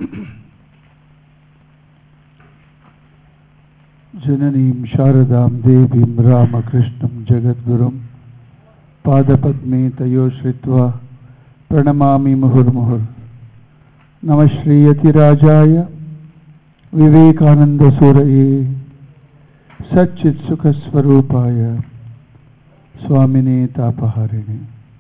ಜನನೀಂ ಶಾರದಾಂ ದೇವೀಂ ರಾಮಕೃಷ್ಣಂ ಜಗದ್ಗುರುಂ ಪಾದಪದ್ಮೇ ತಯೋ ಶ್ರಿತ್ವಾ ಪ್ರಣಮಾಮಿ ಮುಹುರ್ಮುಹುರ್ ನಮಃ ಶ್ರೀಯತಿರಾಜಾಯ ವಿವೇಕಾನಂದಸೂರಯೇ ಸಚ್ಚಿತ್ಸುಖಸ್ವರೂಪಾಯ ಸ್ವಾಮಿನೇ ತಾಪಹಾರಿಣಿ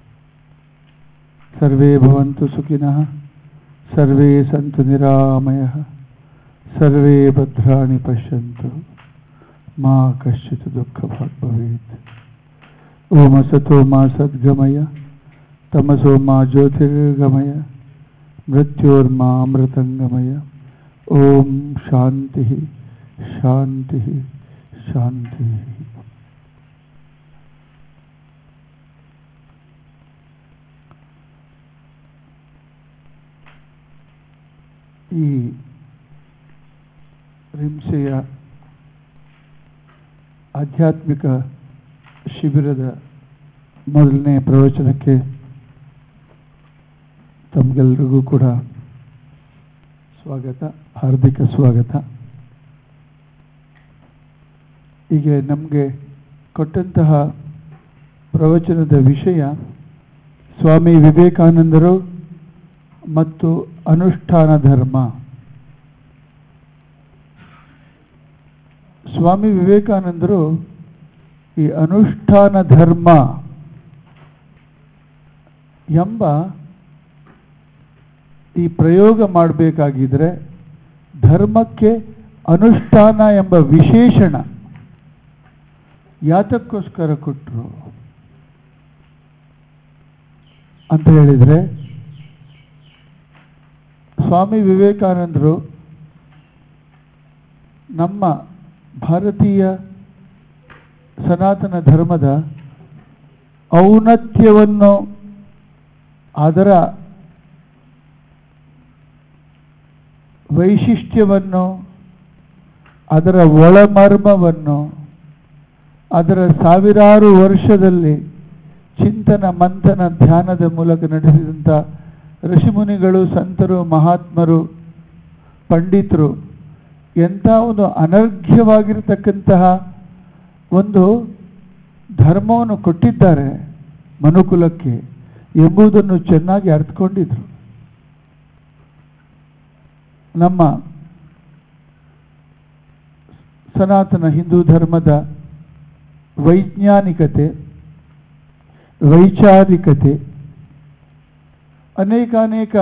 ಸರ್ವೇ ಭವಂತು ಸುಖಿನಃ ಸರ್ವೇ ಸಂತು ನಿರಾಮಯಃ ಸರ್ವೇ ಭದ್ರಾಣಿ ಪಶ್ಯಂತು ಮಾ ಕಶ್ಚಿತ್ ದುಃಖ ಭಾಗ್ ಭವೇತ್ ಓಂ ಅಸತೋ ಮಾ ಸದ್ಗಮಯ ತಮಸೋ ಮಾ ಜ್ಯೋತಿರ್ಗಮಯ ಮೃತ್ಯೋರ್ಮಾ ಅಮೃತಂಗಮಯ ಓಂ ಶಾಂತಿ ಶಾಂತಿ ಶಾಂತಿ ಈ ರಿಂಸೆಯ ಆಧ್ಯಾತ್ಮಿಕ ಶಿಬಿರದ ಮೊದಲನೇ ಪ್ರವಚನಕ್ಕೆ ತಮಗೆಲ್ಲರಿಗೂ ಕೂಡ ಸ್ವಾಗತ ಹಾರ್ದಿಕ ಸ್ವಾಗತ ಹೀಗೆ ನಮಗೆ ಕೊಟ್ಟಂತಹ ಪ್ರವಚನದ ವಿಷಯ ಸ್ವಾಮಿ ವಿವೇಕಾನಂದರು ಮತ್ತು ಅನುಷ್ಠಾನ ಧರ್ಮ ಸ್ವಾಮಿ ವಿವೇಕಾನಂದರು ಈ ಅನುಷ್ಠಾನ ಧರ್ಮ ಎಂಬ ಈ ಪ್ರಯೋಗ ಮಾಡಬೇಕಾಗಿದ್ರೆ ಧರ್ಮಕ್ಕೆ ಅನುಷ್ಠಾನ ಎಂಬ ವಿಶೇಷಣ ಯಾತಕ್ಕೋಸ್ಕರ ಕೊಟ್ಟರು ಅಂತ ಹೇಳಿದರೆ ಸ್ವಾಮಿ ವಿವೇಕಾನಂದರು ನಮ್ಮ ಭಾರತೀಯ ಸನಾತನ ಧರ್ಮದ ಔನ್ನತ್ಯವನ್ನು ಅದರ ವೈಶಿಷ್ಟ್ಯವನ್ನು ಅದರ ಒಳಮರ್ಮವನ್ನು ಅದರ ಸಾವಿರಾರು ವರ್ಷದಲ್ಲಿ ಚಿಂತನ ಮಂಥನ ಧ್ಯಾನದ ಮೂಲಕ ನಡೆಸಿದಂಥ ಋಷಿಮುನಿಗಳು ಸಂತರು ಮಹಾತ್ಮರು ಪಂಡಿತರು ಎಂಥ ಒಂದು ಅನರ್ಘ್ಯವಾಗಿರತಕ್ಕಂತಹ ಒಂದು ಧರ್ಮವನ್ನು ಕೊಟ್ಟಿದ್ದಾರೆ ಮನುಕುಲಕ್ಕೆ ಎಂಬುದನ್ನು ಚೆನ್ನಾಗಿ ಅರ್ಥಕೊಂಡಿದ್ರು ನಮ್ಮ ಸನಾತನ ಹಿಂದೂ ಧರ್ಮದ ವೈಜ್ಞಾನಿಕತೆ ವೈಚಾರಿಕತೆ ಅನೇಕಾನೇಕ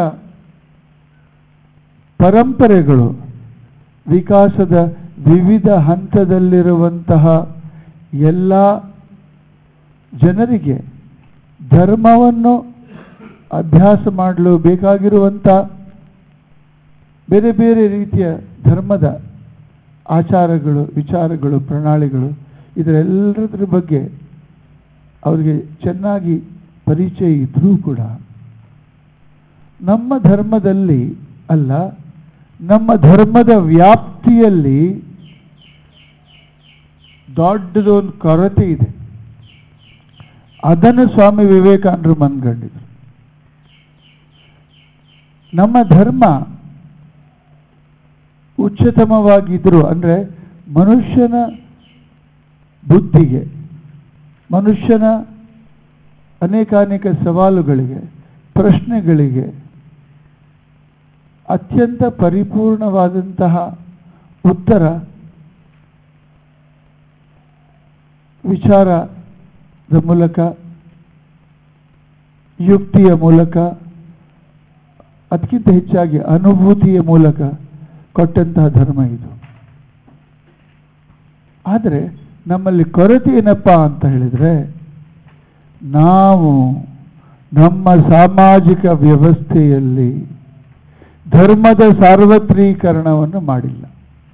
ಪರಂಪರೆಗಳು ವಿಕಾಸದ ವಿವಿಧ ಹಂತದಲ್ಲಿರುವಂತಹ ಎಲ್ಲ ಜನರಿಗೆ ಧರ್ಮವನ್ನು ಅಭ್ಯಾಸ ಮಾಡಲು ಬೇಕಾಗಿರುವಂಥ ಬೇರೆ ಬೇರೆ ರೀತಿಯ ಧರ್ಮದ ಆಚಾರಗಳು ವಿಚಾರಗಳು ಪ್ರಣಾಳಿಗಳು ಇದರೆಲ್ಲದರ ಬಗ್ಗೆ ಅವರಿಗೆ ಚೆನ್ನಾಗಿ ಪರಿಚಯ ಇದ್ದರೂ ಕೂಡ ನಮ್ಮ ಧರ್ಮದಲ್ಲಿ ಅಲ್ಲ ನಮ್ಮ ಧರ್ಮದ ವ್ಯಾಪ್ತಿಯಲ್ಲಿ ದೊಡ್ಡದೊಂದು ಕೊರತೆ ಇದೆ ಅದನ್ನು ಸ್ವಾಮಿ ವಿವೇಕಾನಂದರು ಮನ್ಗಂಡಿದ್ರು ನಮ್ಮ ಧರ್ಮ ಉಚ್ಚತಮವಾಗಿದ್ರು ಅಂದರೆ ಮನುಷ್ಯನ ಬುದ್ಧಿಗೆ ಮನುಷ್ಯನ ಅನೇಕಾನೇಕ ಸವಾಲುಗಳಿಗೆ ಪ್ರಶ್ನೆಗಳಿಗೆ ಅತ್ಯಂತ ಪರಿಪೂರ್ಣವಾದಂತಹ ಉತ್ತರ ವಿಚಾರದ ಮೂಲಕ ಯುಕ್ತಿಯ ಮೂಲಕ ಅದಕ್ಕಿಂತ ಹೆಚ್ಚಾಗಿ ಅನುಭೂತಿಯ ಮೂಲಕ ಕೊಟ್ಟಂತಹ ಧರ್ಮ ಇದು ಆದರೆ ನಮ್ಮಲ್ಲಿ ಕೊರತೆ ಏನಪ್ಪ ಅಂತ ಹೇಳಿದರೆ ನಾವು ನಮ್ಮ ಸಾಮಾಜಿಕ ವ್ಯವಸ್ಥೆಯಲ್ಲಿ ಧರ್ಮದ ಸಾರ್ವತ್ರೀಕರಣವನ್ನು ಮಾಡಿಲ್ಲ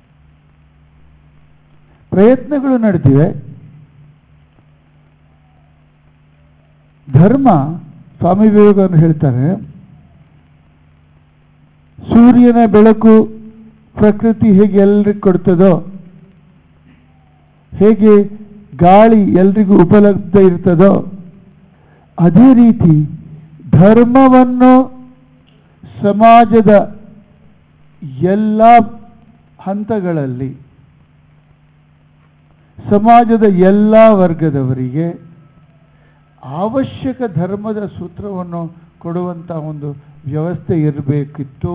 ಪ್ರಯತ್ನಗಳು ನಡೆದಿವೆ ಧರ್ಮ ಸ್ವಾಮಿ ವಿವೇಕಾನಂದರು ಹೇಳ್ತಾರೆ ಸೂರ್ಯನ ಬೆಳಕು ಪ್ರಕೃತಿ ಹೇಗೆ ಎಲ್ರಿಗೂ ಕೊಡ್ತದೋ ಹೇಗೆ ಗಾಳಿ ಎಲ್ರಿಗೂ ಉಪಲಬ್ಧ ಇರ್ತದೋ ಅದೇ ರೀತಿ ಧರ್ಮವನ್ನು ಸಮಾಜದ ಎಲ್ಲ ಹಂತಗಳಲ್ಲಿ ಸಮಾಜದ ಎಲ್ಲ ವರ್ಗದವರಿಗೆ ಅವಶ್ಯಕ ಧರ್ಮದ ಸೂತ್ರವನ್ನು ಕೊಡುವಂಥ ಒಂದು ವ್ಯವಸ್ಥೆ ಇರಬೇಕಿತ್ತು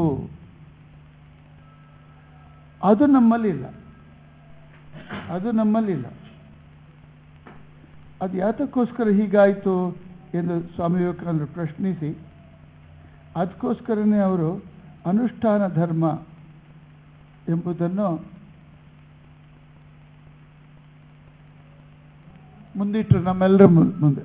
ಅದು ನಮ್ಮಲ್ಲಿಲ್ಲ ಅದು ನಮ್ಮಲ್ಲಿಲ್ಲ ಅದು ಯಾತಕ್ಕೋಸ್ಕರ ಹೀಗಾಯಿತು ಎಂದು ಸ್ವಾಮಿ ವಿವೇಕಾನಂದರು ಪ್ರಶ್ನಿಸಿ ಅದಕ್ಕೋಸ್ಕರನೇ ಅವರು ಅನುಷ್ಠಾನ ಧರ್ಮ ಎಂಬುದನ್ನು ಮುಂದಿಟ್ಟರು ನಮ್ಮೆಲ್ಲರ ಮು- ಮುಂದೆ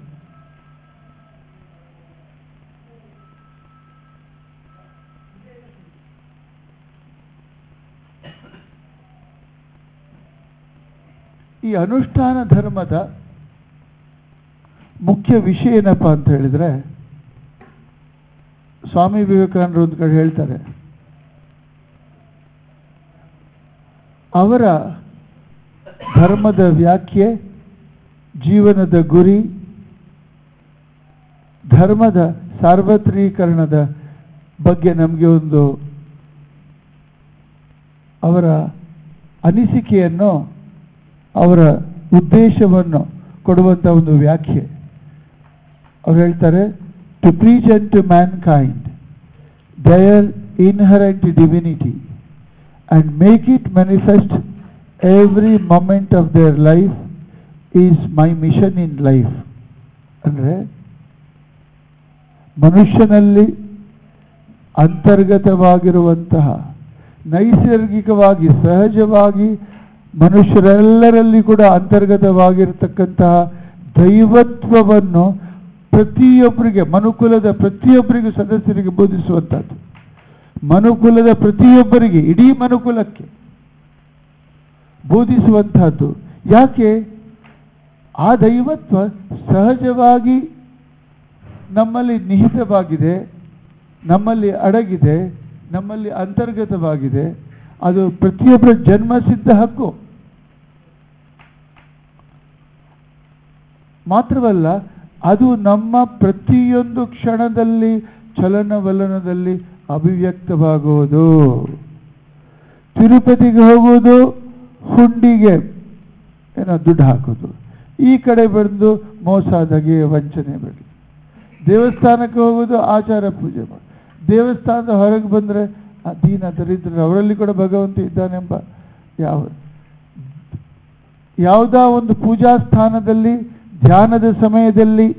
ಈ ಅನುಷ್ಠಾನ ಧರ್ಮದ ಮುಖ್ಯ ವಿಷಯ ಏನಪ್ಪ ಅಂತ ಹೇಳಿದ್ರೆ ಸ್ವಾಮಿ ವಿವೇಕಾನಂದರು ಒಂದು ಕಡೆ ಹೇಳ್ತಾರೆ ಅವರ ಧರ್ಮದ ವ್ಯಾಖ್ಯೆ ಜೀವನದ ಗುರಿ ಧರ್ಮದ ಸಾರ್ವತ್ರೀಕರಣದ ಬಗ್ಗೆ ನಮಗೆ ಒಂದು ಅವರ ಅನಿಸಿಕೆಯನ್ನು ಅವರ ಉದ್ದೇಶವನ್ನು ಕೊಡುವಂಥ ಒಂದು ವ್ಯಾಖ್ಯೆ ಅವ್ರು ಹೇಳ್ತಾರೆ to preach and to mankind their inherent divinity and make it manifest every moment of their life is my mission in life ಅಂದರೆ ಮನುಷ್ಯನಲ್ಲಿ ಅಂತರ್ಗತವಾಗಿರುವಂತಹ ನೈಸರ್ಗಿಕವಾಗಿ ಸಹಜವಾಗಿ ಮನುಷ್ಯರೆಲ್ಲರಲ್ಲಿ ಕೂಡ ಅಂತರ್ಗತವಾಗಿರತಕ್ಕಂತಹ ದೈವತ್ವವನ್ನು ಪ್ರತಿಯೊಬ್ಬರಿಗೆ ಮನುಕುಲದ ಪ್ರತಿಯೊಬ್ಬರಿಗೂ ಸದಸ್ಯರಿಗೆ ಬೋಧಿಸುವಂಥದ್ದು ಮನುಕುಲದ ಪ್ರತಿಯೊಬ್ಬರಿಗೆ ಇಡೀ ಮನುಕುಲಕ್ಕೆ ಬೋಧಿಸುವಂತಹದ್ದು ಯಾಕೆ ಆ ದೈವತ್ವ ಸಹಜವಾಗಿ ನಮ್ಮಲ್ಲಿ ನಿಹಿತವಾಗಿದೆ ನಮ್ಮಲ್ಲಿ ಅಡಗಿದೆ ನಮ್ಮಲ್ಲಿ ಅಂತರ್ಗತವಾಗಿದೆ ಅದು ಪ್ರತಿಯೊಬ್ಬರ ಜನ್ಮಸಿದ್ಧ ಹಕ್ಕು ಮಾತ್ರವಲ್ಲ ಅದು ನಮ್ಮ ಪ್ರತಿಯೊಂದು ಕ್ಷಣದಲ್ಲಿ ಚಲನವಲನದಲ್ಲಿ ಅಭಿವ್ಯಕ್ತವಾಗುವುದು ತಿರುಪತಿಗೆ ಹೋಗುವುದು ಹುಂಡಿಗೆ ಏನೋ ದುಡ್ಡು ಹಾಕೋದು ಈ ಕಡೆ ಬಂದು ಮೋಸಾದಗೆ ವಂಚನೆ ಬೇಡ ದೇವಸ್ಥಾನಕ್ಕೆ ಹೋಗೋದು ಆಚಾರ ಪೂಜೆ ಮಾಡಿ ದೇವಸ್ಥಾನದ ಹೊರಗೆ ಬಂದರೆ ದೀನ ದರಿದ್ರ ಅವರಲ್ಲಿ ಕೂಡ ಭಗವಂತ ಇದ್ದಾನೆಂಬ ಯಾವ ಯಾವುದೋ ಒಂದು ಪೂಜಾ ಸ್ಥಾನದಲ್ಲಿ ಧ್ಯಾನದ ಸಮಯದಲ್ಲಿ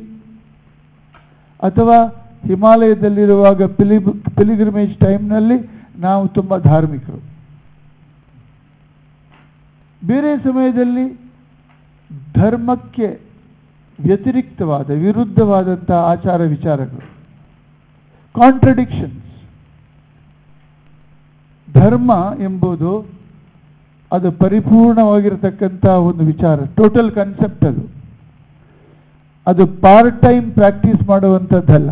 ಅಥವಾ ಹಿಮಾಲಯದಲ್ಲಿರುವಾಗ ಪಿಲಿ ಪಿಲಿಗ್ರಿಮೇಜ್ ಟೈಮ್ನಲ್ಲಿ ನಾವು ತುಂಬ ಧಾರ್ಮಿಕರು ಬೇರೆ ಸಮಯದಲ್ಲಿ ಧರ್ಮಕ್ಕೆ ವ್ಯತಿರಿಕ್ತವಾದ ವಿರುದ್ಧವಾದಂಥ ಆಚಾರ ವಿಚಾರಗಳು ಕಾಂಟ್ರಡಿಕ್ಷನ್ಸ್ ಧರ್ಮ ಎಂಬುದು ಅದು ಪರಿಪೂರ್ಣವಾಗಿರತಕ್ಕಂಥ ಒಂದು ವಿಚಾರ ಟೋಟಲ್ ಕನ್ಸೆಪ್ಟ್ ಅದು ಅದು ಪಾರ್ಟ್ ಟೈಮ್ ಪ್ರಾಕ್ಟೀಸ್ ಮಾಡುವಂಥದ್ದಲ್ಲ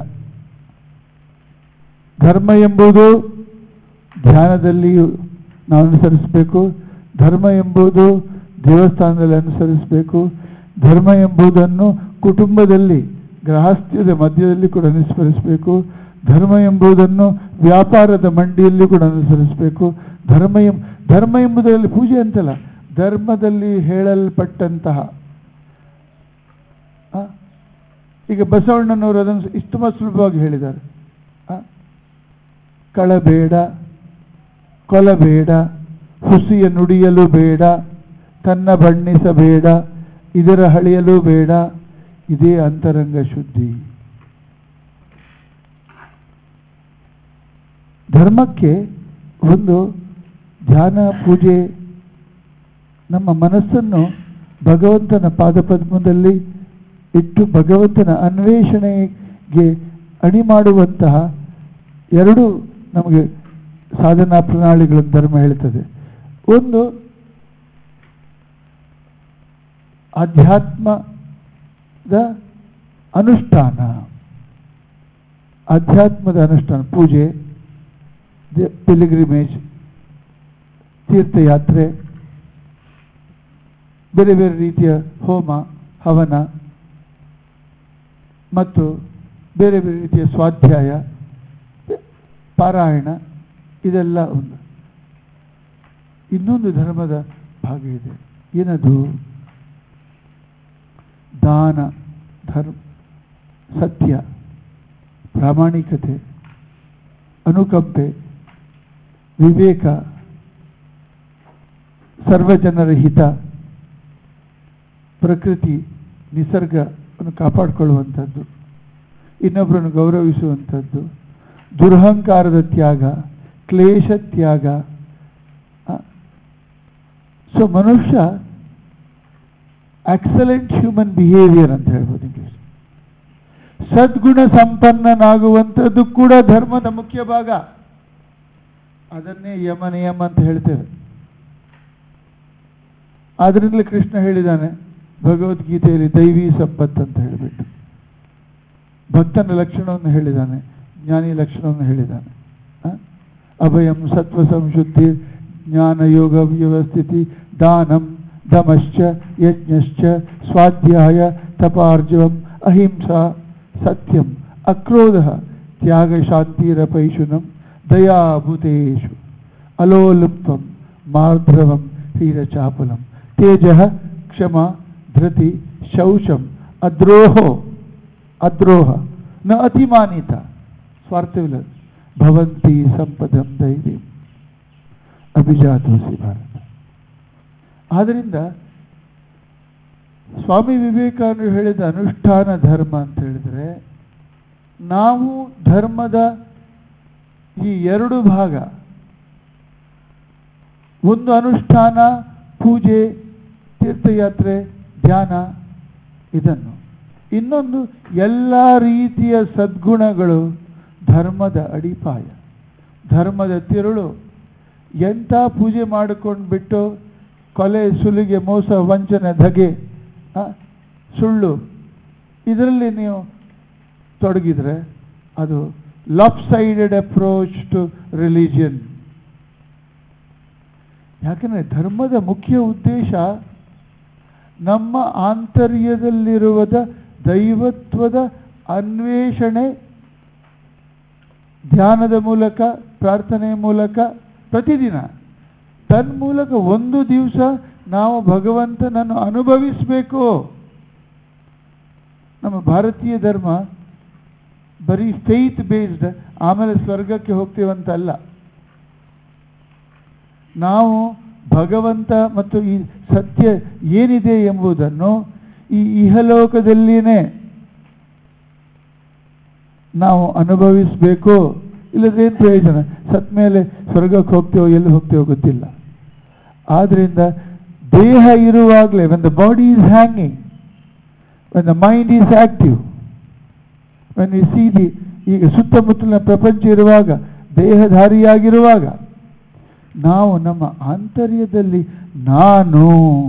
ಧರ್ಮ ಎಂಬುದು ಧ್ಯಾನದಲ್ಲಿಯೂ ನಾವು ಅನುಸರಿಸಬೇಕು ಧರ್ಮ ಎಂಬುದು ದೇವಸ್ಥಾನದಲ್ಲಿ ಅನುಸರಿಸಬೇಕು ಧರ್ಮ ಎಂಬುದನ್ನು ಕುಟುಂಬದಲ್ಲಿ ಗೃಹಸ್ಥ್ಯದ ಮಧ್ಯದಲ್ಲಿ ಕೂಡ ಅನುಸರಿಸಬೇಕು ಧರ್ಮ ಎಂಬುದನ್ನು ವ್ಯಾಪಾರದ ಮಂಡಿಯಲ್ಲಿ ಕೂಡ ಅನುಸರಿಸಬೇಕು ಧರ್ಮ ಎಂ ಧರ್ಮ ಎಂಬುದರಲ್ಲಿ ಪೂಜೆ ಅಂತಲ್ಲ ಧರ್ಮದಲ್ಲಿ ಹೇಳಲ್ಪಟ್ಟಂತಹ ಆ, ಈಗ ಬಸವಣ್ಣನವರು ಅದನ್ನು ಇಷ್ಟು ತುಂಬ ಸುಲಭವಾಗಿ ಹೇಳಿದ್ದಾರೆ ಆ, ಕಳಬೇಡ ಕೊಲಬೇಡ ಹುಸಿಯ ನುಡಿಯಲು ಬೇಡ ತನ್ನ ಬಣ್ಣಿಸಬೇಡ ಇದರ ಹಳಿಯಲು ಬೇಡ ಇದೇ ಅಂತರಂಗ ಶುದ್ಧಿ ಧರ್ಮಕ್ಕೆ ಒಂದು ಧ್ಯಾನ ಪೂಜೆ ನಮ್ಮ ಮನಸ್ಸನ್ನು ಭಗವಂತನ ಪಾದಪದ್ಮದಲ್ಲಿ ಇಟ್ಟು ಭಗವಂತನ ಅನ್ವೇಷಣೆಗೆ ಅಣಿ ಮಾಡುವಂತಹ ಎರಡು ನಮಗೆ ಸಾಧನಾ ಪ್ರಣಾಳಿಗಳನ್ನು ಧರ್ಮ ಹೇಳ್ತದೆ ಒಂದು ಆಧ್ಯಾತ್ಮದ ಅನುಷ್ಠಾನ ಆಧ್ಯಾತ್ಮದ ಅನುಷ್ಠಾನ ಪೂಜೆ ಪಿಲಿಗ್ರಿಮೇಜ್ ತೀರ್ಥಯಾತ್ರೆ ಬೇರೆ ಬೇರೆ ರೀತಿಯ ಹೋಮ ಹವನ ಮತ್ತು ಬೇರೆ ಬೇರೆ ರೀತಿಯ ಸ್ವಾಧ್ಯಾಯ ಪಾರಾಯಣ ಇದೆಲ್ಲ ಒಂದು ಇನ್ನೊಂದು ಧರ್ಮದ ಭಾಗ ಇದೆ ಏನದು ದಾನ ಧರ್ಮ ಸತ್ಯ ಪ್ರಾಮಾಣಿಕತೆ ಅನುಕಂಪೆ ವಿವೇಕ ಸರ್ವಜನರ ಹಿತ ಪ್ರಕೃತಿ ನಿಸರ್ಗವನ್ನು ಕಾಪಾಡಿಕೊಳ್ಳುವಂಥದ್ದು ಇನ್ನೊಬ್ಬರನ್ನು ಗೌರವಿಸುವಂಥದ್ದು ದುರಹಂಕಾರದ ತ್ಯಾಗ ಕ್ಲೇಶ ತ್ಯಾಗ ಸೊ ಮನುಷ್ಯ ಎಕ್ಸಲೆಂಟ್ ಹ್ಯೂಮನ್ ಬಿಹೇವಿಯರ್ ಅಂತ ಹೇಳ್ಬೋದು ಇಂಗ್ಲಿಷ್ ಸದ್ಗುಣ ಸಂಪನ್ನನಾಗುವಂಥದ್ದು ಕೂಡ ಧರ್ಮದ ಮುಖ್ಯ ಭಾಗ ಅದನ್ನೇ ಯಮ ನಿಯಮ ಅಂತ ಹೇಳ್ತೇವೆ ಆದ್ರಿಂದಲೇ ಕೃಷ್ಣ ಹೇಳಿದ್ದಾನೆ ಭಗವದ್ಗೀತೆಯಲ್ಲಿ ದೈವಿ ಸಂಪತ್ತು ಅಂತ ಹೇಳಿಬಿಟ್ಟು ಭಕ್ತನ ಲಕ್ಷಣವನ್ನು ಹೇಳಿದ್ದಾನೆ ಜ್ಞಾನಿ ಲಕ್ಷಣವನ್ನು ಹೇಳಿದ್ದಾನೆ ಆ? ಅಭಯಂ ಸತ್ವ ಸಂಶುದ್ಧಿ ಜ್ಞಾನ ಯೋಗ ವ್ಯವಸ್ಥಿತಿ ದಾನಂ ದಮಶ್ಚ ಯಜ್ಞಶ್ಚ ಸ್ವಾಧ್ಯಾಯ ತಪಾರ್ಜವಂ ಅಹಿಂಸಾ ಸತ್ಯಂ ಅಕ್ರೋಧ ತ್ಯಾಗ ಶಾಂತಿರಪೈಶುನಂ ದಯಾಭೂತೇಶು ಅಲೋಲುಪ್ತಂ ಮಾರ್ದ್ರವಂ ಹೀರಚಾಪಲಂ ತೇಜ ಕ್ಷಮ ಧೃತಿ ಶೌಚಂ ಅದ್ರೋಹೋ ಅದ್ರೋಹ ನ ಅತಿಮಾನಿತ ಸ್ವಾರ್ಥವಿಲ್ಲ ಭವಂತಿ ಸಂಪದಂ ದೈವಿ ಅಭಿಜಾತೋಸಿ ಭಾರತ ಆದ್ದರಿಂದ ಸ್ವಾಮಿ ವಿವೇಕಾನಂದರು ಹೇಳಿದ ಅನುಷ್ಠಾನ ಧರ್ಮ ಅಂತ ಹೇಳಿದ್ರೆ ನಾವು ಧರ್ಮದ ಈ ಎರಡು ಭಾಗ ಒಂದು ಅನುಷ್ಠಾನ ಪೂಜೆ ತೀರ್ಥಯಾತ್ರೆ ಧ್ಯಾನ ಇದನ್ನು ಇನ್ನೊಂದು ಎಲ್ಲ ರೀತಿಯ ಸದ್ಗುಣಗಳು ಧರ್ಮದ ಅಡಿಪಾಯ ಧರ್ಮದ ತಿರುಳು ಎಂಥ ಪೂಜೆ ಮಾಡಿಕೊಂಡು ಬಿಟ್ಟು ಕೊಲೆ ಸುಲಿಗೆ ಮೋಸ ವಂಚನೆ ಧಗೆ ಆ, ಸುಳ್ಳು ಇದರಲ್ಲಿ ನೀವು ತೊಡಗಿದ್ರೆ ಅದು lopsided approach to religion ಯಾಕಂದರೆ ಧರ್ಮದ ಮುಖ್ಯ ಉದ್ದೇಶ ನಮ್ಮ ಆಂತರ್ಯದಲ್ಲಿರುವುದ ದೈವತ್ವದ ಅನ್ವೇಷಣೆ ಧ್ಯಾನದ ಮೂಲಕ ಪ್ರಾರ್ಥನೆಯ ಮೂಲಕ ಪ್ರತಿದಿನ ತನ್ಮೂಲಕ ಒಂದು ದಿವಸ ನಾವು ಭಗವಂತನನ್ನು ಅನುಭವಿಸಬೇಕು ನಮ್ಮ ಭಾರತೀಯ ಧರ್ಮ ಬರೀ ಫೇತ್ ಬೇಸ್ಡ್ ಆಮೇಲೆ ಸ್ವರ್ಗಕ್ಕೆ ಹೋಗ್ತೀವಂತಲ್ಲ ನಾವು ಭಗವಂತ ಮತ್ತು ಈ ಸತ್ಯ ಏನಿದೆ ಎಂಬುದನ್ನು ಈ ಇಹಲೋಕದಲ್ಲಿನೇ ನಾವು ಅನುಭವಿಸಬೇಕು ಇಲ್ಲದ್ರೆ ಏನು ಪ್ರಯೋಜನ ಸತ್ ಮೇಲೆ ಸ್ವರ್ಗಕ್ಕೆ ಹೋಗ್ತೇವೋ ಎಲ್ಲಿ ಹೋಗ್ತೇವೋ ಗೊತ್ತಿಲ್ಲ ಆದ್ರಿಂದ ದೇಹ ಇರುವಾಗಲೇ when the body is hanging when the mind is active when you see the ಈಗ ಸುತ್ತಮುತ್ತಲಿನ ಪ್ರಪಂಚ ಇರುವಾಗ ದೇಹಧಾರಿಯಾಗಿರುವಾಗ ನಾವು ನಮ್ಮ ಆಂತರ್ಯದಲ್ಲಿ ನಾನು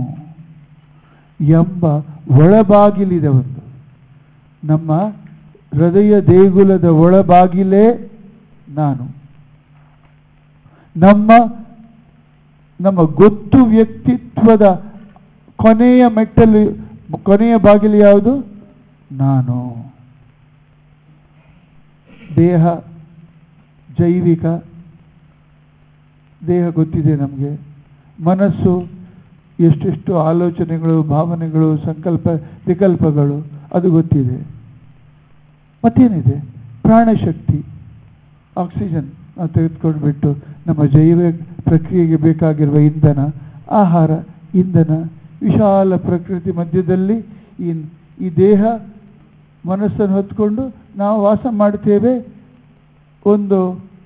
ಎಂಬ ಒಳಬಾಗಿಲಿದೆ ಒಂದು ನಮ್ಮ ಹೃದಯ ದೇಗುಲದ ಒಳಬಾಗಿಲೇ ನಾನು ನಮ್ಮ ನಮ್ಮ ಗೊತ್ತು ವ್ಯಕ್ತಿತ್ವದ ಕೊನೆಯ ಮೆಟ್ಟಲು ಕೊನೆಯ ಬಾಗಿಲು ಯಾವುದು ನಾನು ದೇಹ ಜೈವಿಕ ದೇಹ ಗೊತ್ತಿದೆ ನಮಗೆ ಮನಸ್ಸು ಎಷ್ಟೆಷ್ಟು ಆಲೋಚನೆಗಳು ಭಾವನೆಗಳು ಸಂಕಲ್ಪ ವಿಕಲ್ಪಗಳು ಅದು ಗೊತ್ತಿದೆ ಮತ್ತೇನಿದೆ ಪ್ರಾಣಶಕ್ತಿ ಆಕ್ಸಿಜನ್ ನಾವು ತೆಗೆದುಕೊಂಡ್ಬಿಟ್ಟು ನಮ್ಮ ಜೈವ ಪ್ರಕ್ರಿಯೆಗೆ ಬೇಕಾಗಿರುವ ಇಂಧನ ಆಹಾರ ಇಂಧನ ವಿಶಾಲ ಪ್ರಕೃತಿ ಮಧ್ಯದಲ್ಲಿ ಈ ಈ ದೇಹ ಮನಸ್ಸನ್ನು ಹೊತ್ಕೊಂಡು ನಾವು ವಾಸ ಮಾಡ್ತೇವೆ ಒಂದು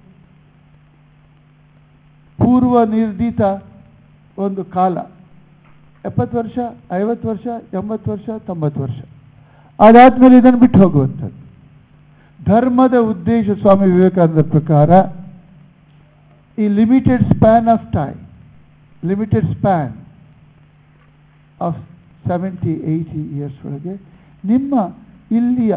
ಪೂರ್ವ ನಿರ್ಧೀತ ಒಂದು ಕಾಲ ಎಪ್ಪತ್ತು ವರ್ಷ ಐವತ್ತು ವರ್ಷ ಎಂಬತ್ತು ವರ್ಷ ತೊಂಬತ್ತು ವರ್ಷ ಅದಾದ್ಮೇಲೆ ಇದನ್ನು ಬಿಟ್ಟು ಹೋಗುವಂಥದ್ದು ಧರ್ಮದ ಉದ್ದೇಶ ಸ್ವಾಮಿ ವಿವೇಕಾನಂದ ಪ್ರಕಾರ ಈ limited span of time limited span of seventy eighty years ಒಳಗೆ ನಿಮ್ಮ ಇಲ್ಲಿಯ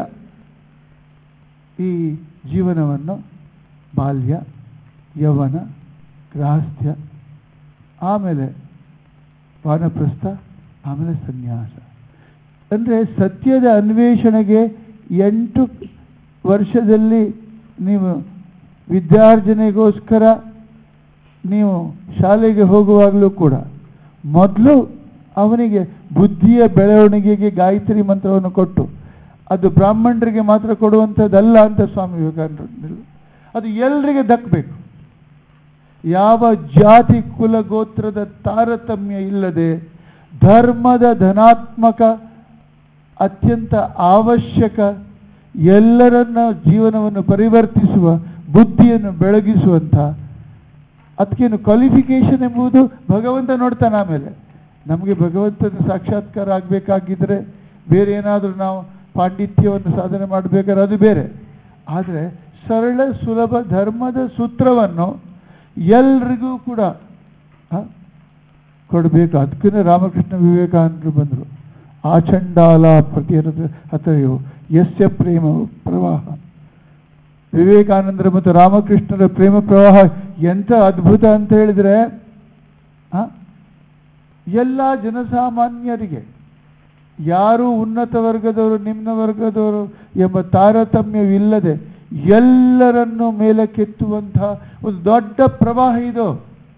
ಈ ಜೀವನವನ್ನು ಬಾಲ್ಯ ಯೌವನ ಗ್ರಾಹಸ್ಥ್ಯ ಆಮೇಲೆ ವಾನಪ್ರಸ್ಥ ಆಮೇಲೆ ಸನ್ಯಾಸ ಅಂದರೆ ಸತ್ಯದ ಅನ್ವೇಷಣೆಗೆ ಎಂಟು ವರ್ಷದಲ್ಲಿ ನೀವು ವಿದ್ಯಾರ್ಜನೆಗೋಸ್ಕರ ನೀವು ಶಾಲೆಗೆ ಹೋಗುವಾಗಲೂ ಕೂಡ ಮೊದಲು ಅವನಿಗೆ ಬುದ್ಧಿಯ ಬೆಳವಣಿಗೆಗೆ ಗಾಯತ್ರಿ ಮಂತ್ರವನ್ನು ಕೊಟ್ಟು ಅದು ಬ್ರಾಹ್ಮಣರಿಗೆ ಮಾತ್ರ ಕೊಡುವಂಥದ್ದಲ್ಲ ಅಂತ ಸ್ವಾಮಿ ವಿವೇಕಾನಂದರು ಹೇಳಿದ್ರು. ಅದು ಎಲ್ರಿಗೆ ದಕ್ಕಬೇಕು ಯಾವ ಜಾತಿ ಕುಲ ಗೋತ್ರದ ತಾರತಮ್ಯ ಇಲ್ಲದೆ ಧರ್ಮದ ಧನಾತ್ಮಕ ಅತ್ಯಂತ ಅವಶ್ಯಕ ಎಲ್ಲರನ್ನ ಜೀವನವನ್ನು ಪರಿವರ್ತಿಸುವ ಬುದ್ಧಿಯನ್ನು ಬೆಳಗಿಸುವಂಥ ಅದಕ್ಕೇನು ಕ್ವಾಲಿಫಿಕೇಶನ್ ಎಂಬುದು ಭಗವಂತ ನೋಡ್ತಾನೆ ಆಮೇಲೆ ನಮಗೆ ಭಗವಂತನ ಸಾಕ್ಷಾತ್ಕಾರ ಆಗಬೇಕಾಗಿದ್ರೆ ಬೇರೆ ಏನಾದರೂ ನಾವು ಪಾಂಡಿತ್ಯವನ್ನು ಸಾಧನೆ ಮಾಡಬೇಕಾದ್ರೆ ಅದು ಬೇರೆ ಆದರೆ ಸರಳ ಸುಲಭ ಧರ್ಮದ ಸೂತ್ರವನ್ನು ಎಲ್ರಿಗೂ ಕೂಡ ಆ, ಕೊಡಬೇಕು ಅದಕ್ಕೇ ರಾಮಕೃಷ್ಣ ವಿವೇಕಾನಂದರು ಬಂದರು ಆಚಂಡಾಲ ಪ್ರತಿಯರದ ಹತಯೋ ಯಸ್ಯ ಪ್ರೇಮ ಪ್ರವಾಹ ವಿವೇಕಾನಂದರ ಮತ್ತು ರಾಮಕೃಷ್ಣರ ಪ್ರೇಮ ಪ್ರವಾಹ ಎಂಥ ಅದ್ಭುತ ಅಂತ ಹೇಳಿದ್ರೆ ಆ, ಎಲ್ಲ ಜನಸಾಮಾನ್ಯರಿಗೆ ಯಾರು ಉನ್ನತ ವರ್ಗದವರು ನಿಮ್ನ ವರ್ಗದವರು ಎಂಬ ತಾರತಮ್ಯವಿಲ್ಲದೆ ಎಲ್ಲರನ್ನು ಮೇಲಕ್ಕೆತ್ತುವಂತಹ ಒಂದು ದೊಡ್ಡ ಪ್ರವಾಹ ಇದು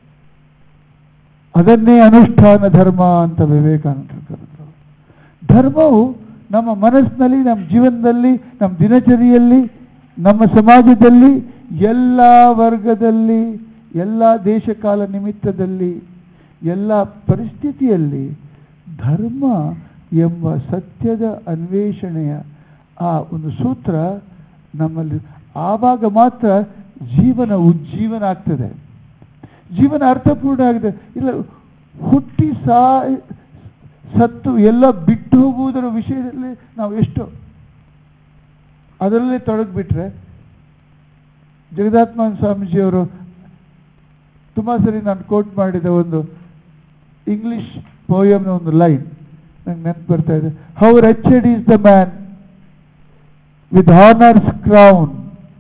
ಅದನ್ನೇ ಅನುಷ್ಠಾನ ಧರ್ಮ ಅಂತ ವಿವೇಕಾನಂದರು ಕರೆದರು ಧರ್ಮವು ನಮ್ಮ ಮನಸ್ಸಿನಲ್ಲಿ ನಮ್ಮ ಜೀವನದಲ್ಲಿ ನಮ್ಮ ದಿನಚರಿಯಲ್ಲಿ ನಮ್ಮ ಸಮಾಜದಲ್ಲಿ ಎಲ್ಲ ವರ್ಗದಲ್ಲಿ ಎಲ್ಲ ದೇಶಕಾಲ ನಿಮಿತ್ತದಲ್ಲಿ ಎಲ್ಲ ಪರಿಸ್ಥಿತಿಯಲ್ಲಿ ಧರ್ಮ ಎಂಬ ಸತ್ಯದ ಅನ್ವೇಷಣೆಯ ಆ ಒಂದು ಸೂತ್ರ ನಮ್ಮಲ್ಲಿ ಆವಾಗ ಮಾತ್ರ ಜೀವನ ಉಜ್ಜೀವನ ಆಗ್ತದೆ ಜೀವನ ಅರ್ಥಪೂರ್ಣ ಆಗಿದೆ ಇಲ್ಲ ಹುಟ್ಟಿ ಸಾ ಸತ್ತು ಎಲ್ಲ ಬಿಟ್ಟು ಹೋಗುವುದರ ವಿಷಯದಲ್ಲಿ ನಾವು ಎಷ್ಟು ಅದರಲ್ಲೇ ತೊಡಗಿಬಿಟ್ರೆ ಜಗದಾತ್ಮಾನ ಸ್ವಾಮೀಜಿಯವರು ತುಂಬ ಸರಿ ನಾನು ಕೋಟ್ ಮಾಡಿದ ಒಂದು ಇಂಗ್ಲಿಷ್ ಪೋಯಮ್ನ ಒಂದು ಲೈನ್ ನಂಗೆ ನೆನಪು ಬರ್ತಾ ಇದೆ how wretched is the man with honours crown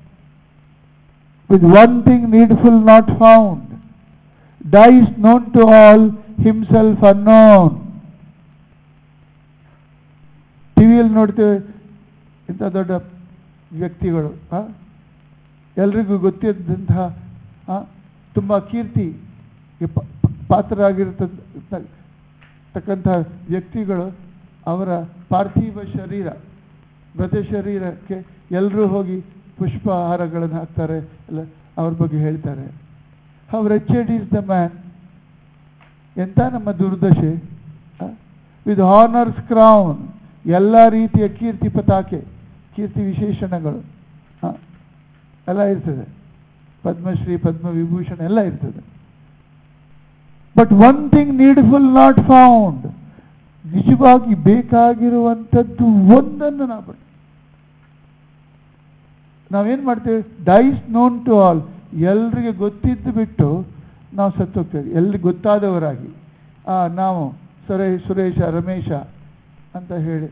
with one thing needful not found, dies known to all, himself unknown. ಟಿವಿಯಲ್ಲಿ ನೋಡ್ತೇವೆ ಇಂಥ ದೊಡ್ಡ ವ್ಯಕ್ತಿಗಳು ಆ? ಎಲ್ರಿಗೂ ಗೊತ್ತಿದ್ದಂತಹ ಆ, ತುಂಬ ಕೀರ್ತಿಗೆ ಪ- ಪಾತ್ರರಾಗಿರ್ತಕ್ಕಂತಹ ವ್ಯಕ್ತಿಗಳು ಅವರ ಪಾರ್ಥಿವ ಶರೀರ ಮೃತ ಶರೀರಕ್ಕೆ ಎಲ್ಲರೂ ಹೋಗಿ ಪುಷ್ಪಹಾರಗಳನ್ನು ಹಾಕ್ತಾರೆ ಎಲ್ಲ ಅವ್ರ ಬಗ್ಗೆ ಹೇಳ್ತಾರೆ how wretched is the man ಎಂಥ ನಮ್ಮ ದುರ್ದಶೆ ವಿತ್ ಹಾನರ್ಸ್ ಕ್ರೌನ್ ಎಲ್ಲ ರೀತಿಯ ಕೀರ್ತಿ ಪತಾಕೆ ಕೀರ್ತಿ ವಿಶೇಷಣಗಳು ಆ, ಎಲ್ಲ ಇರ್ತದೆ ಪದ್ಮಶ್ರೀ ಪದ್ಮವಿಭೂಷಣ ಎಲ್ಲ ಇರ್ತದೆ but one thing needful not found ನಿಜವಾಗಿ ಬೇಕಾಗಿರುವಂಥದ್ದು ಒಂದನ್ನು ನಾವು ಪಡ್- ನಾವೇನು ಮಾಡ್ತೇವೆ ಡೈಸ್ ನೋನ್ ಟು ಆಲ್ ಎಲ್ರಿಗೆ ಗೊತ್ತಿದ್ದು ಬಿಟ್ಟು ನಾವು ಸತ್ತೋಗ್ತೇವೆ ಎಲ್ರಿಗೆ ಗೊತ್ತಾದವರಾಗಿ ಆ, ನಾವು ಸುರೇಶ್ ಸುರೇಶ ರಮೇಶ ಅಂತ ಹೇಳಿ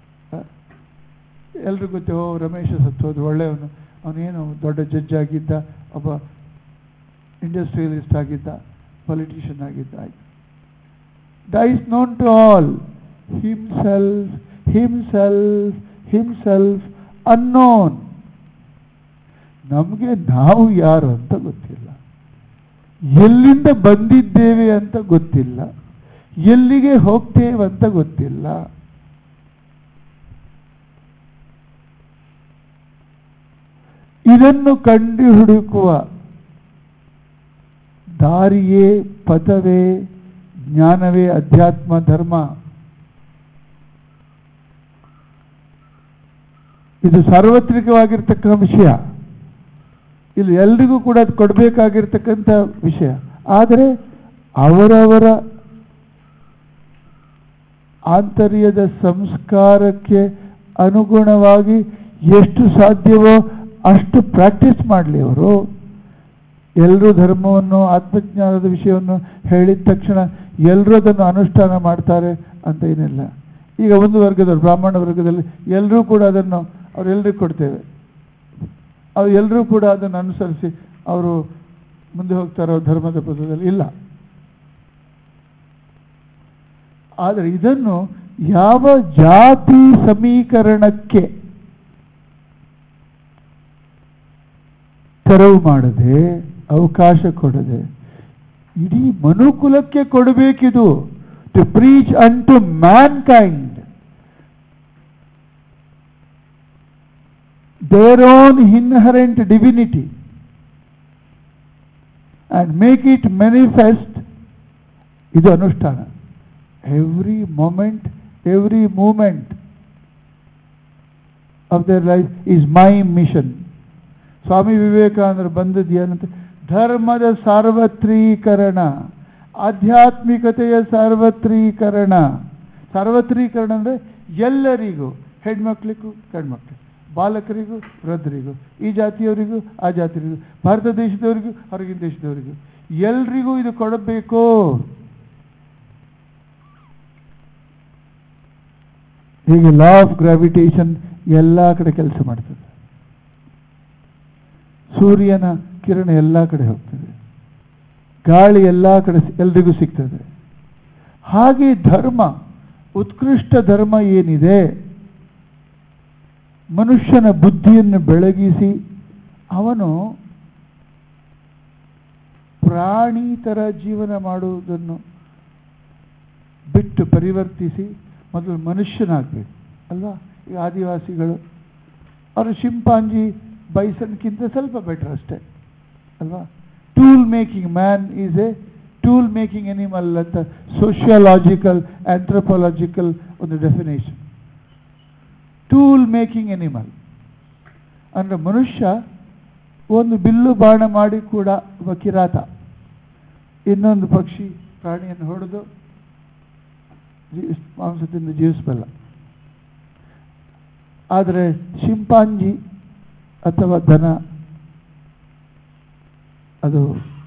ಎಲ್ರಿಗೂ ಗೊತ್ತೇ ಓ ರಮೇಶ ಸತ್ತೋದು ಒಳ್ಳೆಯವನು ಅವನೇನು ದೊಡ್ಡ ಜಡ್ಜ್ ಆಗಿದ್ದ ಒಬ್ಬ ಇಂಡಸ್ಟ್ರಿಯಲಿಸ್ಟ್ ಆಗಿದ್ದ ಪೊಲಿಟಿಷಿಯನ್ ಆಗಿದ್ದ ಆಯ್ತು dies known to all himself himself himself unknown ನಮಗೆ ನಾವು ಯಾರು ಅಂತ ಗೊತ್ತಿಲ್ಲ ಎಲ್ಲಿಂದ ಬಂದಿದ್ದೇವೆ ಅಂತ ಗೊತ್ತಿಲ್ಲ ಎಲ್ಲಿಗೆ ಹೋಗ್ತೇವೆ ಅಂತ ಗೊತ್ತಿಲ್ಲ ಇದನ್ನು ಕಂಡು ಹುಡುಕುವ ದಾರಿಯೇ ಪದವೇ ಜ್ಞಾನವೇ ಅಧ್ಯಾತ್ಮ ಧರ್ಮ ಇದು ಸಾರ್ವತ್ರಿಕವಾಗಿರ್ತಕ್ಕಂಥ ವಿಷಯ ಇಲ್ಲಿ ಎಲ್ರಿಗೂ ಕೂಡ ಅದು ಕೊಡಬೇಕಾಗಿರ್ತಕ್ಕಂಥ ವಿಷಯ ಆದರೆ ಅವರವರ ಆಂತರ್ಯದ ಸಂಸ್ಕಾರಕ್ಕೆ ಅನುಗುಣವಾಗಿ ಎಷ್ಟು ಸಾಧ್ಯವೋ ಅಷ್ಟು ಪ್ರಾಕ್ಟೀಸ್ ಮಾಡಲಿ ಅವರು ಎಲ್ಲರೂ ಧರ್ಮವನ್ನು ಆತ್ಮಜ್ಞಾನದ ವಿಷಯವನ್ನು ಹೇಳಿದ ತಕ್ಷಣ ಎಲ್ಲರೂ ಅದನ್ನು ಅನುಷ್ಠಾನ ಮಾಡ್ತಾರೆ ಅಂತ ಏನಿಲ್ಲ ಈಗ ಒಂದು ವರ್ಗದವರು ಬ್ರಾಹ್ಮಣ ವರ್ಗದಲ್ಲಿ ಎಲ್ಲರೂ ಕೂಡ ಅದನ್ನು ಅವರೆಲ್ಲರಿಗೂ ಕೊಡ್ತೇವೆ ಅವ್ರು ಎಲ್ಲರೂ ಕೂಡ ಅದನ್ನು ಅನುಸರಿಸಿ ಅವರು ಮುಂದೆ ಹೋಗ್ತಾರೋ ಧರ್ಮದ ಪದದಲ್ಲಿ ಇಲ್ಲ ಆದರೆ ಇದನ್ನು ಯಾವ ಜಾತಿ ಸಮೀಕರಣಕ್ಕೆ ತೆರವು ಮಾಡದೆ ಅವಕಾಶ ಕೊಡದೆ ಇಡೀ ಮನುಕುಲಕ್ಕೆ ಕೊಡಬೇಕಿದು to preach unto mankind their own inherent divinity and make it manifest ಇದು ಅನುಷ್ಠಾನ every moment every moment of their life is my mission Swami ವಿವೇಕಾನಂದರು ಬಂದದ್ದು ಏನಂತ ಧರ್ಮದ ಸಾರ್ವತ್ರೀಕರಣ ಆಧ್ಯಾತ್ಮಿಕತೆಯ ಸಾರ್ವತ್ರೀಕರಣ ಸಾರ್ವತ್ರೀಕರಣ ಅಂದರೆ ಎಲ್ಲರಿಗೂ ಹೆಣ್ಮಕ್ಳಿಗೂ ಗಂಡ್ಮಕ್ಳಿಗೂ ಬಾಲಕರಿಗೂ ವೃದ್ಧರಿಗೂ ಈ ಜಾತಿಯವರಿಗೂ ಆ ಜಾತಿಯವರಿಗೂ ಭಾರತ ದೇಶದವರಿಗೂ ಹೊರಗಿನ ದೇಶದವರಿಗೂ ಎಲ್ರಿಗೂ ಇದು ಕೊಡಬೇಕು ಹೀಗೆ ಲಾ ಆಫ್ ಗ್ರಾವಿಟೇಷನ್ ಎಲ್ಲ ಕಡೆ ಕೆಲಸ ಮಾಡ್ತದೆ ಸೂರ್ಯನ ಕಿರಣ ಎಲ್ಲ ಕಡೆ ಹೋಗ್ತದೆ ಗಾಳಿ ಎಲ್ಲ ಕಡೆ ಸಿ- ಎಲ್ರಿಗೂ ಸಿಗ್ತದೆ ಹಾಗೆ ಧರ್ಮ ಉತ್ಕೃಷ್ಟ ಧರ್ಮ ಏನಿದೆ ಮನುಷ್ಯನ ಬುದ್ಧಿಯನ್ನು ಬೆಳಗಿಸಿ ಅವನು ಪ್ರಾಣಿ ಥರ ಜೀವನ ಮಾಡುವುದನ್ನು ಬಿಟ್ಟು ಪರಿವರ್ತಿಸಿ ಮೊದಲು ಮನುಷ್ಯನಾಗಬೇಕು ಅಲ್ವಾ ಈ ಆದಿವಾಸಿಗಳು ಅವರು ಶಿಂಪಾಂಜಿ ಬೈಸನ್ಗಿಂತ ಸ್ವಲ್ಪ ಬೆಟರ್ ಅಷ್ಟೇ ಅಲ್ವಾ tool making man is a tool making animal ಅಂತ ಸೋಷಿಯಲಾಜಿಕಲ್ ಆಂಥ್ರಪಾಲಜಿಕಲ್ ಒಂದು ಡೆಫಿನೇಷನ್ ಟೂಲ್ ಮೇಕಿಂಗ್ ಎನಿಮಲ್ ಅಂದರೆ ಮನುಷ್ಯ ಒಂದು ಬಿಲ್ಲು ಬಾಣ ಮಾಡಿ ಕೂಡ ಒಬ್ಬ ಕಿರಾತ ಇನ್ನೊಂದು ಪಕ್ಷಿ ಪ್ರಾಣಿಯನ್ನು ಹೊಡೆದು ಜೀವಿಸ್ ಮಾಂಸದಿಂದ ಜೀವಿಸಬಲ್ಲ ಆದರೆ ಶಿಂಪಾಂಜಿ ಅಥವಾ ದನ ಅದು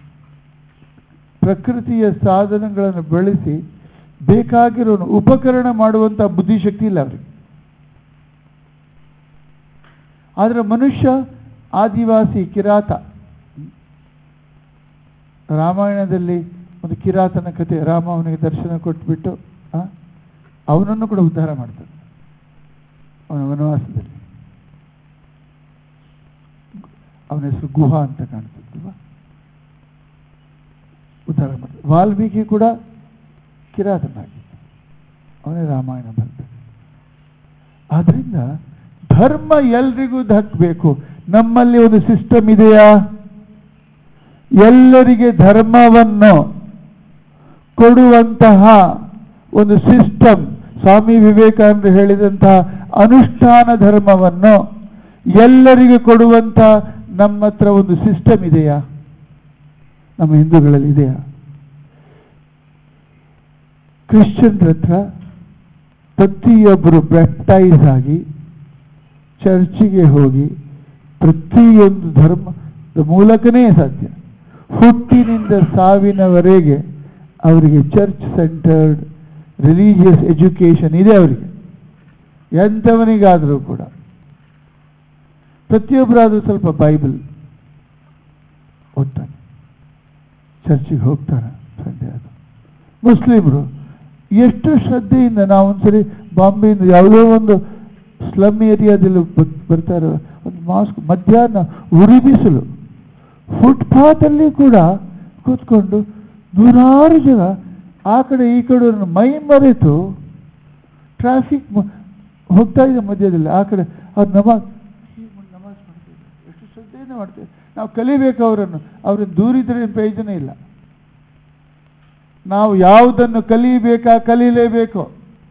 ಪ್ರಕೃತಿಯ ಸಾಧನಗಳನ್ನು ಬಳಸಿ ಬೇಕಾಗಿರೋ ಉಪಕರಣ ಮಾಡುವಂಥ ಬುದ್ಧಿಶಕ್ತಿ ಇಲ್ಲ ಅವರಿಗೆ ಆದರೆ ಮನುಷ್ಯ ಆದಿವಾಸಿ ಕಿರಾತ ರಾಮಾಯಣದಲ್ಲಿ ಒಂದು ಕಿರಾತನ ಕಥೆ ರಾಮ ಅವನಿಗೆ ದರ್ಶನ ಕೊಟ್ಬಿಟ್ಟು ಆ, ಅವನನ್ನು ಕೂಡ ಉದ್ಧಾರ ಮಾಡ್ತಾನೆ ಅವನ ವನವಾಸದಲ್ಲಿ ಅವನ ಹೆಸರು ಗುಹಾ ಅಂತ ಕಾಣ್ತದಲ್ವಾ ಉದ್ಧಾರ ಮಾಡ್ತಾನೆ ವಾಲ್ಮೀಕಿ ಕೂಡ ಕಿರಾತನಾಗಿದ್ದ ಅವನೇ ರಾಮಾಯಣ ಬಂದ ಆದ್ರಿಂದ ಧರ್ಮ ಎಲ್ರಿಗೂ ದಕ್ಕಬೇಕು ನಮ್ಮಲ್ಲಿ ಒಂದು ಸಿಸ್ಟಮ್ ಇದೆಯಾ ಎಲ್ಲರಿಗೆ ಧರ್ಮವನ್ನು ಕೊಡುವಂತಹ ಒಂದು ಸಿಸ್ಟಮ್ ಸ್ವಾಮಿ ವಿವೇಕಾನಂದರು ಹೇಳಿದಂತಹ ಅನುಷ್ಠಾನ ಧರ್ಮವನ್ನು ಎಲ್ಲರಿಗೂ ಕೊಡುವಂತ ನಮ್ಮ ಹತ್ರ ಒಂದು ಸಿಸ್ಟಮ್ ಇದೆಯಾ ನಮ್ಮ ಹಿಂದೂಗಳಲ್ಲಿ ಇದೆಯಾ ಕ್ರಿಶ್ಚಿಯನ್ರ ಹತ್ರ ಪ್ರತಿಯೊಬ್ಬರು ಬ್ಯಾಪ್ಟೈಸ್ ಆಗಿ ಚರ್ಚಿಗೆ ಹೋಗಿ ಪ್ರತಿಯೊಂದು ಧರ್ಮದ ಮೂಲಕನೇ ಸಾಧ್ಯ ಹುಟ್ಟಿನಿಂದ ಸಾವಿನವರೆಗೆ ಅವರಿಗೆ ಚರ್ಚ್ ಸೆಂಟರ್ಡ್ ರಿಲಿಜಿಯಸ್ ಎಜುಕೇಷನ್ ಇದೆ ಅವರಿಗೆ ಎಂಥವನಿಗಾದರೂ ಕೂಡ ಪ್ರತಿಯೊಬ್ಬರಾದರೂ ಸ್ವಲ್ಪ ಬೈಬಲ್ ಓದ್ತಾನೆ ಚರ್ಚಿಗೆ ಹೋಗ್ತಾನೆ ಸಂಡೆ ಅದು ಮುಸ್ಲಿಮರು ಎಷ್ಟು ಶ್ರದ್ಧೆಯಿಂದ ನಾವು ಒಂದ್ಸರಿ ಬಾಂಬೆಯಿಂದ ಯಾವುದೋ ಒಂದು ಸ್ಲಮ್ ಏರಿಯಾದಲ್ಲಿ ಬ- ಬರ್ತಾರೆ ಒಂದು ಮಾಸ್ಕ್ ಮಧ್ಯಾಹ್ನ ಉರಿ ಬಿಸಿಲು ಫುಟ್ಪಾತಲ್ಲಿ ಕೂಡ ಕೂತ್ಕೊಂಡು ನೂರಾರು ಜನ ಆ ಕಡೆ ಈ ಕಡೆ ಅವ್ರನ್ನ ಮೈ ಮರೆತು ಟ್ರಾಫಿಕ್ ಹೋಗ್ತಾ ಇದೆ ಮಧ್ಯದಲ್ಲಿ ಆ ಕಡೆ ಅವ್ರು ನಮಾಜ್ ಹೀಗೆ ಮಾಡಿ ನಮಾಜ್ ಮಾಡ್ತಿದ್ದಾರೆ ಎಷ್ಟು ಶ್ರದ್ಧೆಯಿಂದ ಮಾಡ್ತೇವೆ ನಾವು ಕಲಿಬೇಕು ಅವರನ್ನು ಅವ್ರನ್ನ ದೂರಿದ್ರೆ ಏನ್ ಪ್ರಯೋಜನ ಇಲ್ಲ ನಾವು ಯಾವುದನ್ನು ಕಲಿಬೇಕಾ ಕಲೀಲೇಬೇಕು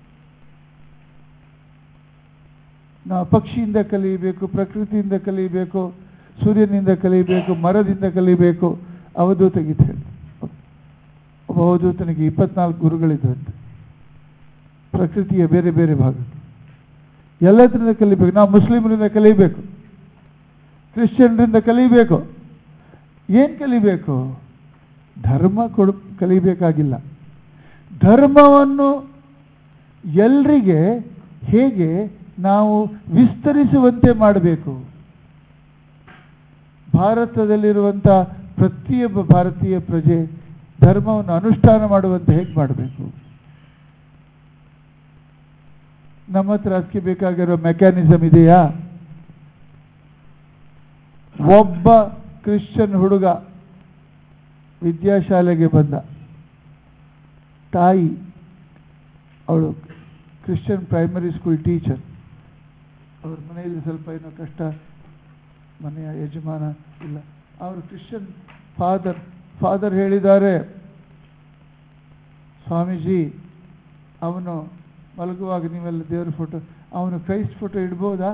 ನಾವು ಪಕ್ಷಿಯಿಂದ ಕಲಿಯಬೇಕು ಪ್ರಕೃತಿಯಿಂದ ಕಲಿಯಬೇಕು ಸೂರ್ಯನಿಂದ ಕಲಿಯಬೇಕು ಮರದಿಂದ ಕಲಿಯಬೇಕು ಅವಧೂತ ಗೀತೆ ಹೇಳಿ ಒಬ್ಬ ಅವಧೂತನಿಗೆ ಇಪ್ಪತ್ನಾಲ್ಕು ಗುರುಗಳಿದ್ದಂತೆ ಪ್ರಕೃತಿಯ ಬೇರೆ ಬೇರೆ ಭಾಗ ಎಲ್ಲದರಿಂದ ಕಲಿಬೇಕು ನಾವು ಮುಸ್ಲಿಮರಿಂದ ಕಲಿಬೇಕು ಕ್ರಿಶ್ಚಿಯನ್ರಿಂದ ಕಲಿಬೇಕು ಏನು ಕಲಿಬೇಕು ಧರ್ಮ ಕೊಡು ಕಲಿಬೇಕಾಗಿಲ್ಲ ಧರ್ಮವನ್ನು ಎಲ್ರಿಗೆ ಹೇಗೆ ನಾವು ವಿಸ್ತರಿಸುವಂತೆ ಮಾಡಬೇಕು ಭಾರತದಲ್ಲಿರುವಂಥ ಪ್ರತಿಯೊಬ್ಬ ಭಾರತೀಯ ಪ್ರಜೆ ಧರ್ಮವನ್ನು ಅನುಷ್ಠಾನ ಮಾಡುವಂತೆ ಹೇಗೆ ಮಾಡಬೇಕು ನಮ್ಮ ಹತ್ರ ಅದಕ್ಕೆ ಬೇಕಾಗಿರೋ ಮೆಕ್ಯಾನಿಸಮ್ ಇದೆಯಾ ಒಬ್ಬ ಕ್ರಿಶ್ಚಿಯನ್ ಹುಡುಗ ವಿದ್ಯಾಶಾಲೆಗೆ ಬಂದ ತಾಯಿ ಅವಳು ಕ್ರಿಶ್ಚಿಯನ್ ಪ್ರೈಮರಿ ಸ್ಕೂಲ್ ಟೀಚರ್ ಅವ್ರ ಮನೆಯಲ್ಲಿ ಸ್ವಲ್ಪ ಏನೋ ಕಷ್ಟ ಮನೆಯ ಯಜಮಾನ ಇಲ್ಲ ಅವರು ಕ್ರಿಶ್ಚಿಯನ್ ಫಾದರ್ ಫಾದರ್ ಹೇಳಿದ್ದಾರೆ ಸ್ವಾಮೀಜಿ ಅವನು ಮಲಗುವಾಗ ನೀವೆಲ್ಲ ದೇವರ ಫೋಟೋ ಅವನು ಕ್ರೈಸ್ಟ್ ಫೋಟೋ ಇಡ್ಬೋದಾ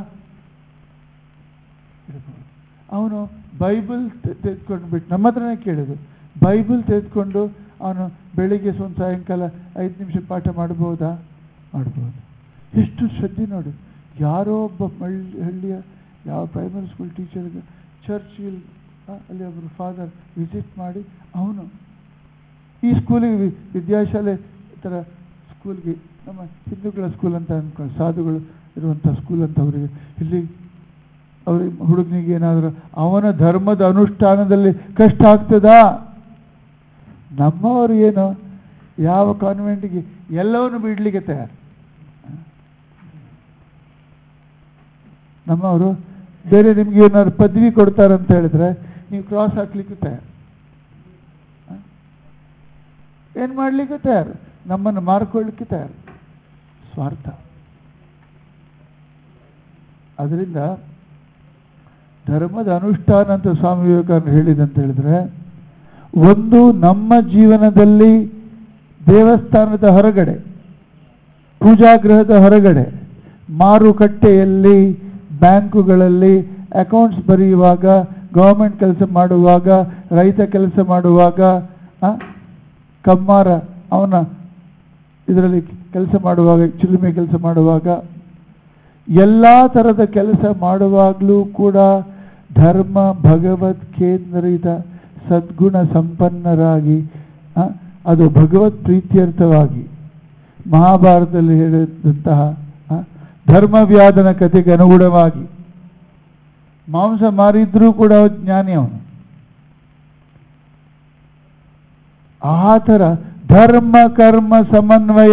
ಇಡ್ಬೋದು ಅವನು ಬೈಬಲ್ ತೆಗೆದುಕೊಂಡು ಬಿಟ್ಟು ನಮ್ಮ ಹತ್ರನೇ ಕೇಳಿದ್ರು ಬೈಬಲ್ ತೆಗೆದುಕೊಂಡು ಅವನು ಬೆಳಿಗ್ಗೆ ಒಂದು ಸಾಯಂಕಾಲ ಐದು ನಿಮಿಷ ಪಾಠ ಮಾಡ್ಬೋದಾ ಮಾಡ್ಬೋದು ಎಷ್ಟು ಶ್ರದ್ಧೆ ನೋಡಿ ಯಾರೋ ಒಬ್ಬ ಮಳ್ಳಿ ಹಳ್ಳಿಯ ಯಾವ ಪ್ರೈಮರಿ ಸ್ಕೂಲ್ ಟೀಚರ್ಗೆ ಚರ್ಚ್ಗೆ ಅಲ್ಲಿ ಒಬ್ಬರು ಫಾದರ್ ವಿಸಿಟ್ ಮಾಡಿ ಅವನು ಈ ಸ್ಕೂಲಿಗೆ ವಿ- ವಿದ್ಯಾಶಾಲೆ ಈ ಥರ ಸ್ಕೂಲ್ಗೆ ನಮ್ಮ ಹಿಂದೂಗಳ ಸ್ಕೂಲ್ ಅಂತ ಅನ್ಕೊಂಡು ಸಾಧುಗಳು ಇರುವಂಥ ಸ್ಕೂಲ್ ಅಂತ ಅವರಿಗೆ ಇಲ್ಲಿ ಅವ್ರಿಗೆ ಹುಡುಗನಿಗೆ ಏನಾದರೂ ಅವನ ಧರ್ಮದ ಅನುಷ್ಠಾನದಲ್ಲಿ ಕಷ್ಟ ಆಗ್ತದಾ ನಮ್ಮವರು ಏನು ಯಾವ ಕಾನ್ವೆಂಟ್ಗೆ ಎಲ್ಲವನ್ನು ಬಿಡಲಿಕ್ಕೆ ತಯಾರು ನಮ್ಮವರು ಬೇರೆ ನಿಮ್ಗೆ ಏನಾದ್ರು ಪದವಿ ಕೊಡ್ತಾರಂತ ಹೇಳಿದ್ರೆ ನೀವು ಕ್ರಾಸ್ ಹಾಕ್ಲಿಕ್ಕೆ ತಯಾರು ಏನು ಮಾಡಲಿಕ್ಕೆ ತಯಾರು ನಮ್ಮನ್ನು ಮಾರ್ಕೊಳ್ಳಿಕ್ಕೆ ತಯಾರು ಸ್ವಾರ್ಥ ಅದರಿಂದ ಧರ್ಮದ ಅನುಷ್ಠಾನ ಅಂತ ಸ್ವಾಮಿ ವಿವೇಕಾನಂದ ಹೇಳಿದಂತ ಹೇಳಿದ್ರೆ ಒಂದು ನಮ್ಮ ಜೀವನದಲ್ಲಿ ದೇವಸ್ಥಾನದ ಹೊರಗಡೆ ಪೂಜಾಗೃಹದ ಹೊರಗಡೆ ಮಾರುಕಟ್ಟೆಯಲ್ಲಿ ಬ್ಯಾಂಕುಗಳಲ್ಲಿ ಅಕೌಂಟ್ಸ್ ಬರೆಯುವಾಗ ಗೌರ್ಮೆಂಟ್ ಕೆಲಸ ಮಾಡುವಾಗ ರೈತ ಕೆಲಸ ಮಾಡುವಾಗ ಆ, ಕಮ್ಮಾರ ಅವನ ಇದರಲ್ಲಿ ಕೆಲಸ ಮಾಡುವಾಗ ಚಿಲುಮೆ ಕೆಲಸ ಮಾಡುವಾಗ ಎಲ್ಲ ಥರದ ಕೆಲಸ ಮಾಡುವಾಗಲೂ ಕೂಡ ಧರ್ಮ ಭಗವತ್ ಕೇಂದ್ರಿತ ಸದ್ಗುಣ ಸಂಪನ್ನರಾಗಿ ಆ, ಅದು ಭಗವತ್ ಪ್ರೀತ್ಯರ್ಥವಾಗಿ ಮಹಾಭಾರತದಲ್ಲಿ ಹೇಳಿದಂತಹ ಆ, ಧರ್ಮವ್ಯಾಧನ ಕಥೆಗೆ ಅನುಗುಣವಾಗಿ ಮಾಂಸ ಮಾರಿದ್ರೂ ಕೂಡ ಅವ ಜ್ಞಾನಿ ಅವನು ಆ ಥರ ಧರ್ಮ ಕರ್ಮ ಸಮನ್ವಯ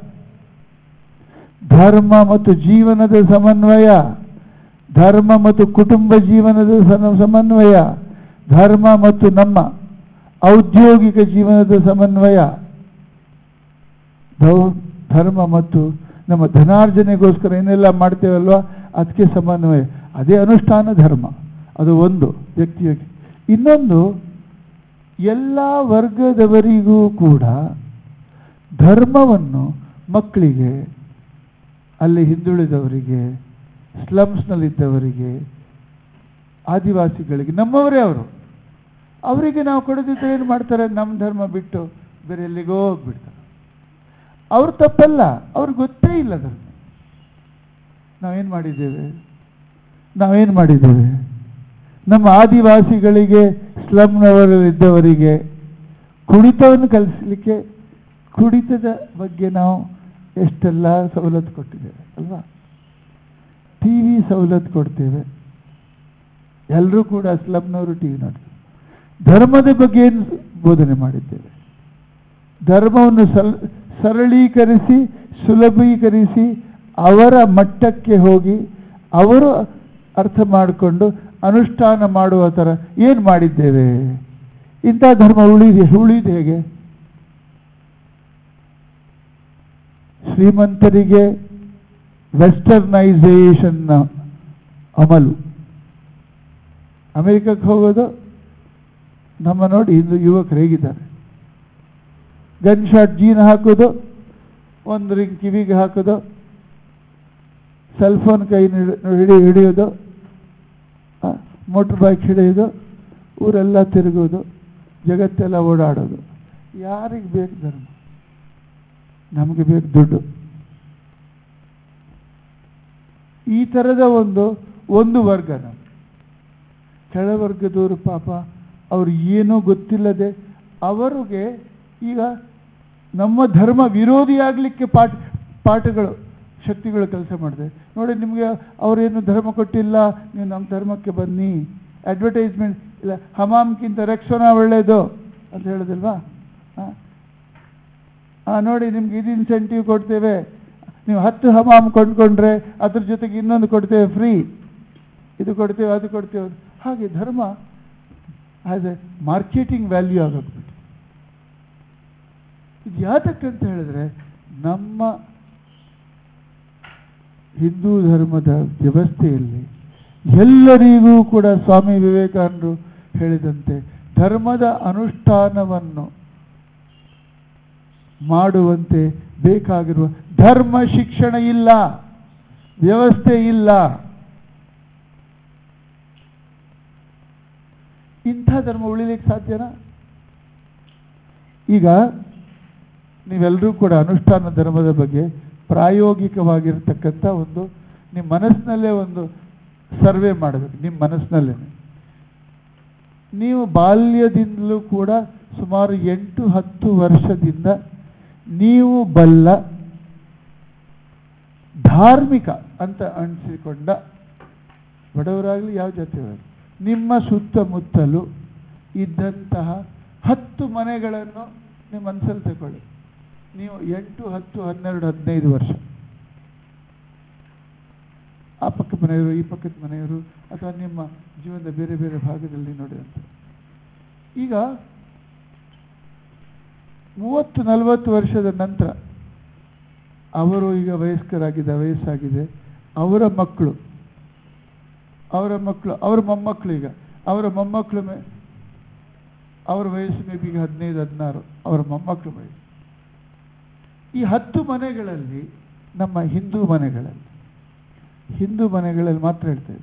ಧರ್ಮ ಮತ್ತು ಜೀವನದ ಸಮನ್ವಯ ಧರ್ಮ ಮತ್ತು ಕುಟುಂಬ ಜೀವನದ ಸಮ- ಸಮನ್ವಯ ಧರ್ಮ ಮತ್ತು ನಮ್ಮ ಔದ್ಯೋಗಿಕ ಜೀವನದ ಸಮನ್ವಯ ದೌ- ಧರ್ಮ ಮತ್ತು ನಮ್ಮ ಧನಾರ್ಜನೆಗೋಸ್ಕರ ಏನೆಲ್ಲ ಮಾಡ್ತೇವಲ್ವ ಅದಕ್ಕೆ ಸಮನ್ವಯ ಅದೇ ಅನುಷ್ಠಾನ ಧರ್ಮ ಅದು ಒಂದು ವ್ಯಕ್ತಿಯಾಗಿ ಇನ್ನೊಂದು ಎಲ್ಲ ವರ್ಗದವರಿಗೂ ಕೂಡ ಧರ್ಮವನ್ನು ಮಕ್ಕಳಿಗೆ ಅಲ್ಲಿ ಹಿಂದುಳಿದವರಿಗೆ ಸ್ಲಮ್ಸ್ನಲ್ಲಿದ್ದವರಿಗೆ ಆದಿವಾಸಿಗಳಿಗೆ ನಮ್ಮವರೇ ಅವರು ಅವರಿಗೆ ನಾವು ಕೊಡದಿದ್ದರೆ ಏನು ಮಾಡ್ತಾರೆ ನಮ್ಮ ಧರ್ಮ ಬಿಟ್ಟು ಬೇರೆ ಎಲ್ಲಿಗೋ ಹೋಗ್ಬಿಡ್ತಾರೆ ಅವ್ರು ತಪ್ಪಲ್ಲ ಅವ್ರಿಗೆ ಗೊತ್ತೇ ಇಲ್ಲ ಧರ್ಮ ನಾವೇನು ಮಾಡಿದ್ದೇವೆ ನಾವೇನು ಮಾಡಿದ್ದೇವೆ ನಮ್ಮ ಆದಿವಾಸಿಗಳಿಗೆ ಸ್ಲಮ್ನವರಲ್ಲಿದ್ದವರಿಗೆ ಕುಡಿತವನ್ನು ಕಲಿಸಲಿಕ್ಕೆ ಕುಡಿತದ ಬಗ್ಗೆ ನಾವು ಎಷ್ಟೆಲ್ಲ ಸವಲತ್ತು ಕೊಟ್ಟಿದ್ದೇವೆ ಅಲ್ವಾ ಟಿ ವಿ ಸವಲತ್ತು ಕೊಡ್ತೇವೆ ಎಲ್ಲರೂ ಕೂಡ ಸ್ಲಮ್ನವರು ಟಿ ವಿ ನೋಡ್ತಾರೆ ಧರ್ಮದ ಬಗ್ಗೆ ಏನು ಬೋಧನೆ ಮಾಡಿದ್ದೇವೆ ಧರ್ಮವನ್ನು ಸಲ್ ಸರಳೀಕರಿಸಿ ಸುಲಭೀಕರಿಸಿ ಅವರ ಮಟ್ಟಕ್ಕೆ ಹೋಗಿ ಅವರು ಅರ್ಥ ಮಾಡಿಕೊಂಡು ಅನುಷ್ಠಾನ ಮಾಡುವ ಥರ ಏನು ಮಾಡಿದ್ದೇವೆ ಇಂಥ ಧರ್ಮ ಉಳಿದೆ ಉಳಿದು ಹೇಗೆ ಶ್ರೀಮಂತರಿಗೆ ವೆಸ್ಟರ್ನೈಸೇಷನ್ನ ಅಮಲು ಅಮೆರಿಕಕ್ಕೆ ಹೋಗೋದು ನಮ್ಮ ನೋಡಿ ಇಂದು ಯುವಕರು ಹೇಗಿದ್ದಾರೆ ಗನ್ ಶಾಟ್ ಜೀನ್ ಹಾಕೋದು ಒಂದು ರಿಂಗ್ ಕಿವಿಗೆ ಹಾಕೋದು ಸೆಲ್ ಫೋನ್ ಕೈ ಹಿಡಿ- ಹಿಡಿ ಹಿಡಿಯೋದು ಮೋಟ್ರ್ ಬೈಕ್ ಹಿಡಿಯೋದು ಊರೆಲ್ಲ ತಿರುಗೋದು ಜಗತ್ತೆಲ್ಲ ಓಡಾಡೋದು ಯಾರಿಗೆ ಬೇಕು ಧರ್ಮ ನಮಗೆ ಬೇಕು ದುಡ್ಡು ಈ ಥರದ ಒಂದು ಒಂದು ವರ್ಗ ನಾವು ಕೆಳವರ್ಗದವರು ಪಾಪ ಅವ್ರು ಏನೂ ಗೊತ್ತಿಲ್ಲದೆ ಅವರಿಗೆ ಈಗ ನಮ್ಮ ಧರ್ಮ ವಿರೋಧಿಯಾಗಲಿಕ್ಕೆ ಪಾಠ ಪಾಠಗಳು ಶಕ್ತಿಗಳು ಕೆಲಸ ಮಾಡಿದೆ ನೋಡಿ ನಿಮಗೆ ಅವರೇನು ಧರ್ಮ ಕೊಟ್ಟಿಲ್ಲ ನೀವು ನಮ್ಮ ಧರ್ಮಕ್ಕೆ ಬನ್ನಿ ಅಡ್ವರ್ಟೈಸ್ಮೆಂಟ್ ಇಲ್ಲ ಹಮಾಮ್ಗಿಂತ ರೆಕ್ಸೋನಾ ಒಳ್ಳೆಯದು ಅಂತ ಹೇಳೋದಿಲ್ವಾ ಹಾಂ ಹಾಂ ನೋಡಿ ನಿಮ್ಗೆ ಇದು ಇನ್ಸೆಂಟಿವ್ ಕೊಡ್ತೇವೆ ನೀವು ಹತ್ತು ಹಮಾಮ್ ಕೊಂಡ್ಕೊಂಡ್ರೆ ಅದ್ರ ಜೊತೆಗೆ ಇನ್ನೊಂದು ಕೊಡ್ತೇವೆ ಫ್ರೀ ಇದು ಕೊಡ್ತೇವೆ ಅದು ಕೊಡ್ತೇವೆ ಹಾಗೆ ಧರ್ಮ ಆ್ಯಸ್ ಎ ಮಾರ್ಕೆಟಿಂಗ್ ವ್ಯಾಲ್ಯೂ ಆಗೋಗ್ಬಿಟ್ಟು ಇದು ಯಾತಕ್ಕಂತ ಹೇಳಿದ್ರೆ ನಮ್ಮ ಹಿಂದೂ ಧರ್ಮದ ವ್ಯವಸ್ಥೆಯಲ್ಲಿ ಎಲ್ಲರಿಗೂ ಕೂಡ ಸ್ವಾಮಿ ವಿವೇಕಾನಂದರು ಹೇಳಿದಂತೆ ಧರ್ಮದ ಅನುಷ್ಠಾನವನ್ನು ಮಾಡುವಂತೆ ಬೇಕಾಗಿರುವ ಧರ್ಮ ಶಿಕ್ಷಣ ಇಲ್ಲ ವ್ಯವಸ್ಥೆ ಇಲ್ಲ ಇಂಥ ಧರ್ಮ ಉಳಿಲಿಕ್ಕೆ ಸಾಧ್ಯನಾ ಈಗ ನೀವೆಲ್ಲರೂ ಕೂಡ ಅನುಷ್ಠಾನ ಧರ್ಮದ ಬಗ್ಗೆ ಪ್ರಾಯೋಗಿಕವಾಗಿರ್ತಕ್ಕಂಥ ಒಂದು ನಿಮ್ಮ ಮನಸ್ಸಿನಲ್ಲೇ ಒಂದು ಸರ್ವೆ ಮಾಡಬೇಕು ನಿಮ್ಮ ಮನಸ್ಸಿನಲ್ಲೇ ನೀವು ಬಾಲ್ಯದಿಂದಲೂ ಕೂಡ ಸುಮಾರು ಎಂಟು ಹತ್ತು ವರ್ಷದಿಂದ ನೀವು ಬಲ್ಲ ಧಾರ್ಮಿಕ ಅಂತ ಅನಿಸಿಕೊಂಡ ಬಡವರಾಗಲಿ ಯಾವ ಜಾತಿಯವರಾಗಲಿ ನಿಮ್ಮ ಸುತ್ತಮುತ್ತಲು ಇದ್ದಂತಹ ಹತ್ತು ಮನೆಗಳನ್ನು ನಿಮ್ಮ ಮನಸ್ಸಲ್ಲಿ ತಗೊಳ್ಳಿ ನೀವು ಎಂಟು ಹತ್ತು ಹನ್ನೆರಡು ಹದಿನೈದು ವರ್ಷ ಆ ಪಕ್ಕದ ಮನೆಯವರು ಈ ಪಕ್ಕದ ಮನೆಯವರು ಅಥವಾ ನಿಮ್ಮ ಜೀವನದ ಬೇರೆ ಬೇರೆ ಭಾಗದಲ್ಲಿ ನೋಡಿದಂತೆ ಈಗ ಮೂವತ್ತು ನಲವತ್ತು ವರ್ಷದ ನಂತರ ಅವರು ಈಗ ವಯಸ್ಕರಾಗಿದೆ ವಯಸ್ಸಾಗಿದೆ ಅವರ ಮಕ್ಕಳು ಅವರ ಮಕ್ಕಳು ಅವರ ಮೊಮ್ಮಕ್ಕಳು ಈಗ ಅವರ ಮೊಮ್ಮಕ್ಕಳು ಮೇ ಅವರ ವಯಸ್ಸು ಮೇ ಬಿ ಈಗ ಹದಿನೈದು ಹದಿನಾರು ಅವರ ಮೊಮ್ಮಕ್ಕಳು ವಯಸ್ಸು ಈ ಹತ್ತು ಮನೆಗಳಲ್ಲಿ ನಮ್ಮ ಹಿಂದೂ ಮನೆಗಳಲ್ಲಿ ಹಿಂದೂ ಮನೆಗಳಲ್ಲಿ ಮಾತ್ರ ಹೇಳ್ತೇವೆ